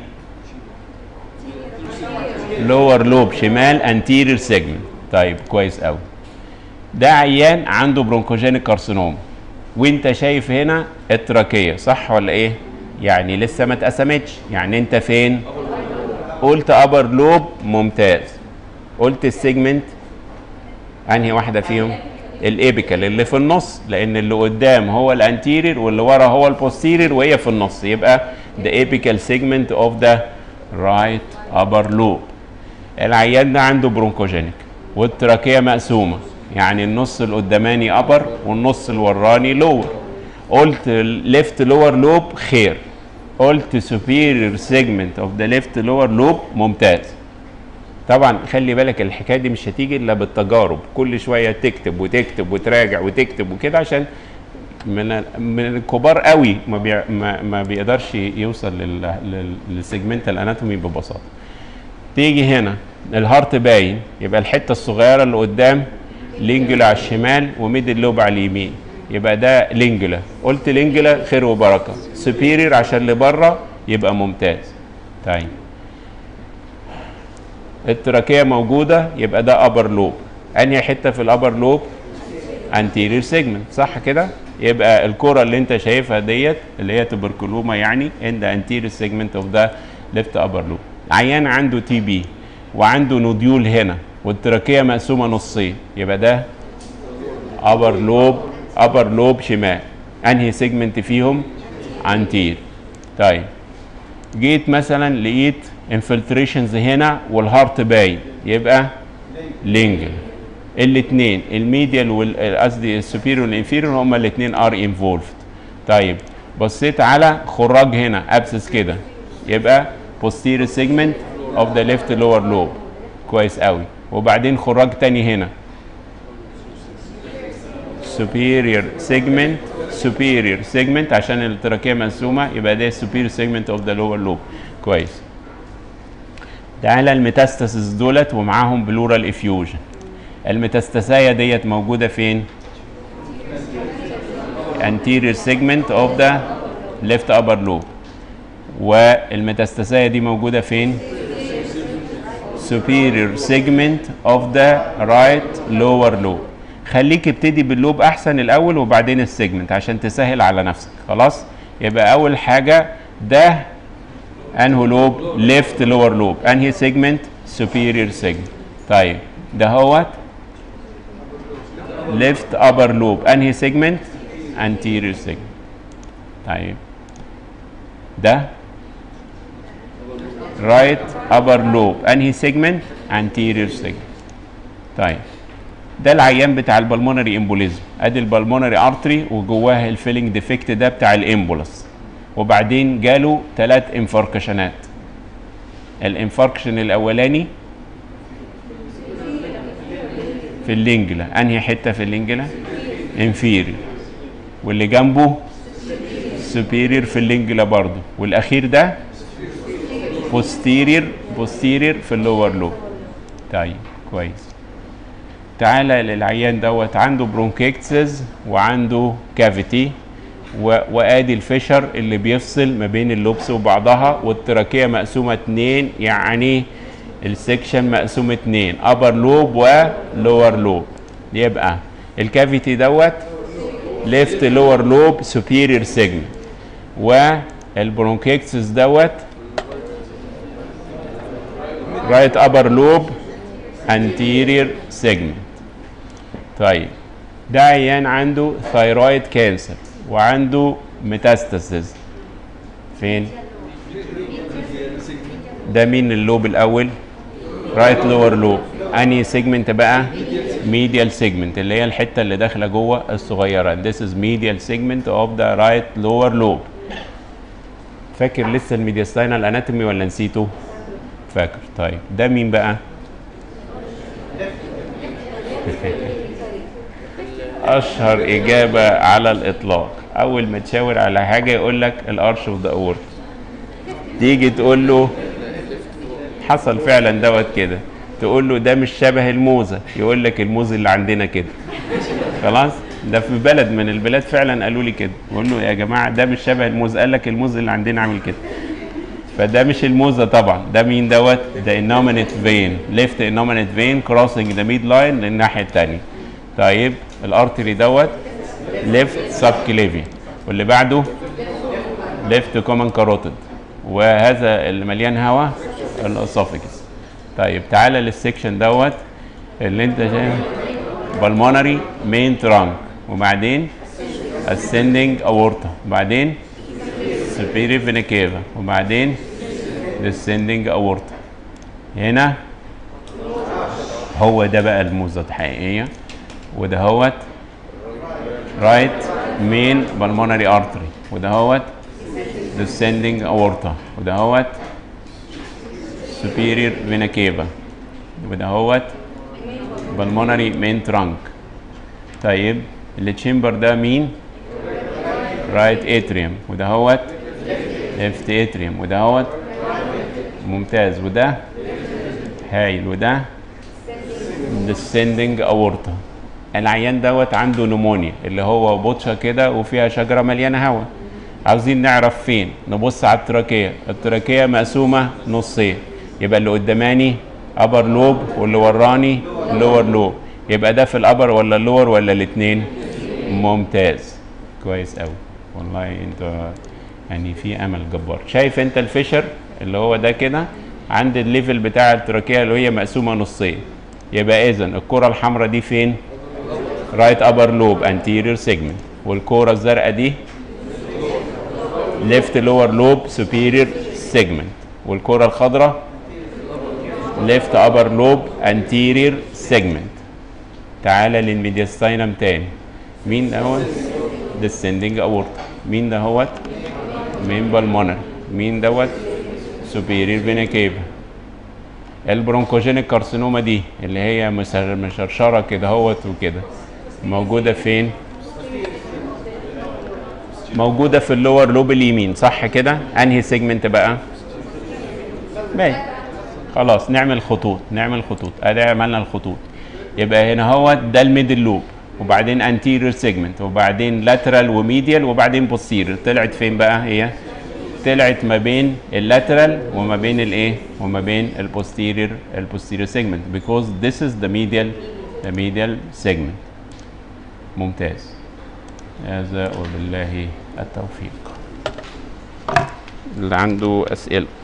lower لوب شمال anterior segment طيب كويس قوي ده عيان عنده برونكوجينيك كارسينوم وانت شايف هنا التراكيه صح ولا ايه يعني لسه ما اتقسمتش يعني انت فين قلت ابر لوب ممتاز قلت السيجمنت انهي واحده فيهم الابيكال اللي في النص لان اللي قدام هو الانتيرير واللي ورا هو البوستيرير وهي في النص يبقى the apical segment of the right upper lobe العيان ده عنده برونكوجينيك والتراكيه مقسومه يعني النص القداماني ابر والنص الوراني لور قلت ليفت لور لوب خير قلت superior segment of the left lower lobe ممتاز طبعا خلي بالك الحكايه دي مش هتيجي الا بالتجارب كل شويه تكتب وتكتب وتراجع وتكتب وكده عشان من من الكبار قوي ما, بي ما, ما بيقدرش يوصل لل لل- للسيجمنت الاناتومي ببساطه تيجي هنا الهارت باين يبقى الحته الصغيره اللي قدام لينجولا على الشمال وميدل لوب على اليمين يبقى ده لينجولا قلت لينجولا خير وبركه سوبيريور عشان اللي بره يبقى ممتاز طيب التراكيه موجوده يبقى ده ابر لوب انهي حته في الابر لوب anterior segment صح كده يبقى الكرة اللي انت شايفها ديت اللي هي تبركلوما يعني in the anterior segment of the left upper lobe عيان عنده تي بي وعنده نوديول هنا والتراكية مقسومة نصين يبقى ده upper lobe upper lobe شمال انهي سيجمنت فيهم anterior طيب جيت مثلا لقيت انفلتريشنز هنا والهارت باين يبقى لينجل الاثنين الميديال وال قصدي السوبيريور والانفيريور هما الاثنين ار انفولفد طيب بصيت على خراج هنا ابسس كده يبقى posterior segment of the left lower lobe كويس قوي وبعدين خراج تاني هنا superior segment superior segment عشان التراكية مقسومة يبقى ده superior segment of the lower lobe كويس تعالى الميتاستاسيس دولت ومعاهم بلورال افيوجن الميتاستاسايا ديت موجودة فين؟ anterior segment of the left upper lobe والميتاستاسايا دي موجودة فين؟ superior segment of the right lower lobe خليك ابتدي باللوب احسن الاول وبعدين السيجمنت عشان تسهل على نفسك خلاص يبقى اول حاجه ده انهو لوب ليفت لور لوب انهي سيجمنت superior segment طيب ده هوت ليفت upper لوب انهي سيجمنت anterior segment طيب ده right upper lobe انهي سيجمنت anterior segment طيب ده العيان بتاع البلمونري امبوليزم ادي البلمونري ارتري وجواه الفيلنج ديفكت ده بتاع الامبولس وبعدين جاله ثلاث انفاركشنات الانفاركشن الاولاني في اللينجلا انهي حته في اللينجلا انفيري واللي جنبه سوبيريور في اللينجلا برضه والاخير ده بوستيرير بوستيرير في اللور لوب طيب كويس تعالى للعيان دوت عنده برونكيكتسز وعنده كافيتي و... وادي الفشر اللي بيفصل ما بين اللوبس وبعضها والتراكيه مقسومه اتنين يعني السكشن مقسوم اتنين ابر لوب ولور لوب يبقى الكافيتي دوت ليفت لور لوب سوبيريور سيجمنت والبرونكيكتسس دوت رايت ابر لوب anterior segment طيب ده عيان عنده ثايرويد كانسر وعنده ميتاستاسيز فين ده مين اللوب الاول رايت لور لوب انهي سيجمنت بقى ميديال سيجمنت اللي هي الحته اللي داخله جوه الصغيره this is medial segment of the right lower lobe فاكر لسه الميدياستاينال اناتومي ولا نسيته فاكر طيب ده مين بقى اشهر اجابه على الاطلاق اول ما تشاور على حاجه يقول لك الارش اوف ذا اورت تيجي تقول له حصل فعلا دوت كده تقول له ده مش شبه الموزه يقول لك الموز اللي عندنا كده خلاص ده في بلد من البلاد فعلا قالوا لي كده بقول له يا جماعه ده مش شبه الموز قال لك الموز اللي عندنا عامل كده فده مش الموزه طبعا ده مين دوت ده انومينيت فين ليفت انومينيت فين كروسنج ذا ميد لاين للناحيه الثانيه طيب الارتري دوت ليفت سب كليفي واللي بعده ليفت كومن كاروتيد وهذا اللي مليان هواء الاسوفيجس طيب تعالى للسكشن دوت اللي انت شايف بالمونري مين ترانك وبعدين ascending aorta وبعدين superior vena cava وبعدين descending aorta هنا هو ده بقى الموزة الحقيقية وده هوت right main pulmonary artery وده هوت descending aorta وده هوت superior vena cava وده هوت pulmonary main trunk طيب التشامبر ده مين رايت اتريوم وده هوت ليفت اتريوم وده هوت ممتاز وده هايل وده descending aorta العيان دوت عنده نمونيا اللي هو بطشه كده وفيها شجره مليانه هواء عاوزين نعرف فين نبص على التراكيه التراكيه مقسومه نصين يبقى اللي قداماني ابر لوب واللي وراني لور لوب يبقى ده في الابر ولا اللور ولا الاثنين ممتاز كويس قوي والله انت يعني في امل جبار شايف انت الفشر اللي هو ده كده عند الليفل بتاع التراكيه اللي هي مقسومه نصين يبقى اذا الكره الحمراء دي فين رايت ابر لوب انتيريور سيجمنت والكوره الزرقاء دي ليفت لور لوب سوبيريور سيجمنت والكره الخضراء ليفت ابر لوب انتيريور سيجمنت تعالى للميدياستاينم تاني مين دوت descending aorta مين دهوت مين بالمونر مين دوت superior vena cava البرونكوجينيك كارسينوما دي اللي هي مسر- مشرشره كده هوت وكده موجوده فين موجوده في اللور لوب اليمين صح كده انهي سيجمنت بقى باين خلاص نعمل خطوط نعمل خطوط ادي عملنا الخطوط يبقى هنا هو ده الميدل لوب وبعدين انتيريور سيجمنت وبعدين لاترال وميديال وبعدين بوستيريور طلعت فين بقى هي طلعت ما بين اللاترال وما بين الايه وما بين البوستيريور البوستيريور سيجمنت because this is the medial the medial segment ممتاز هذا وبالله التوفيق اللي عنده اسئله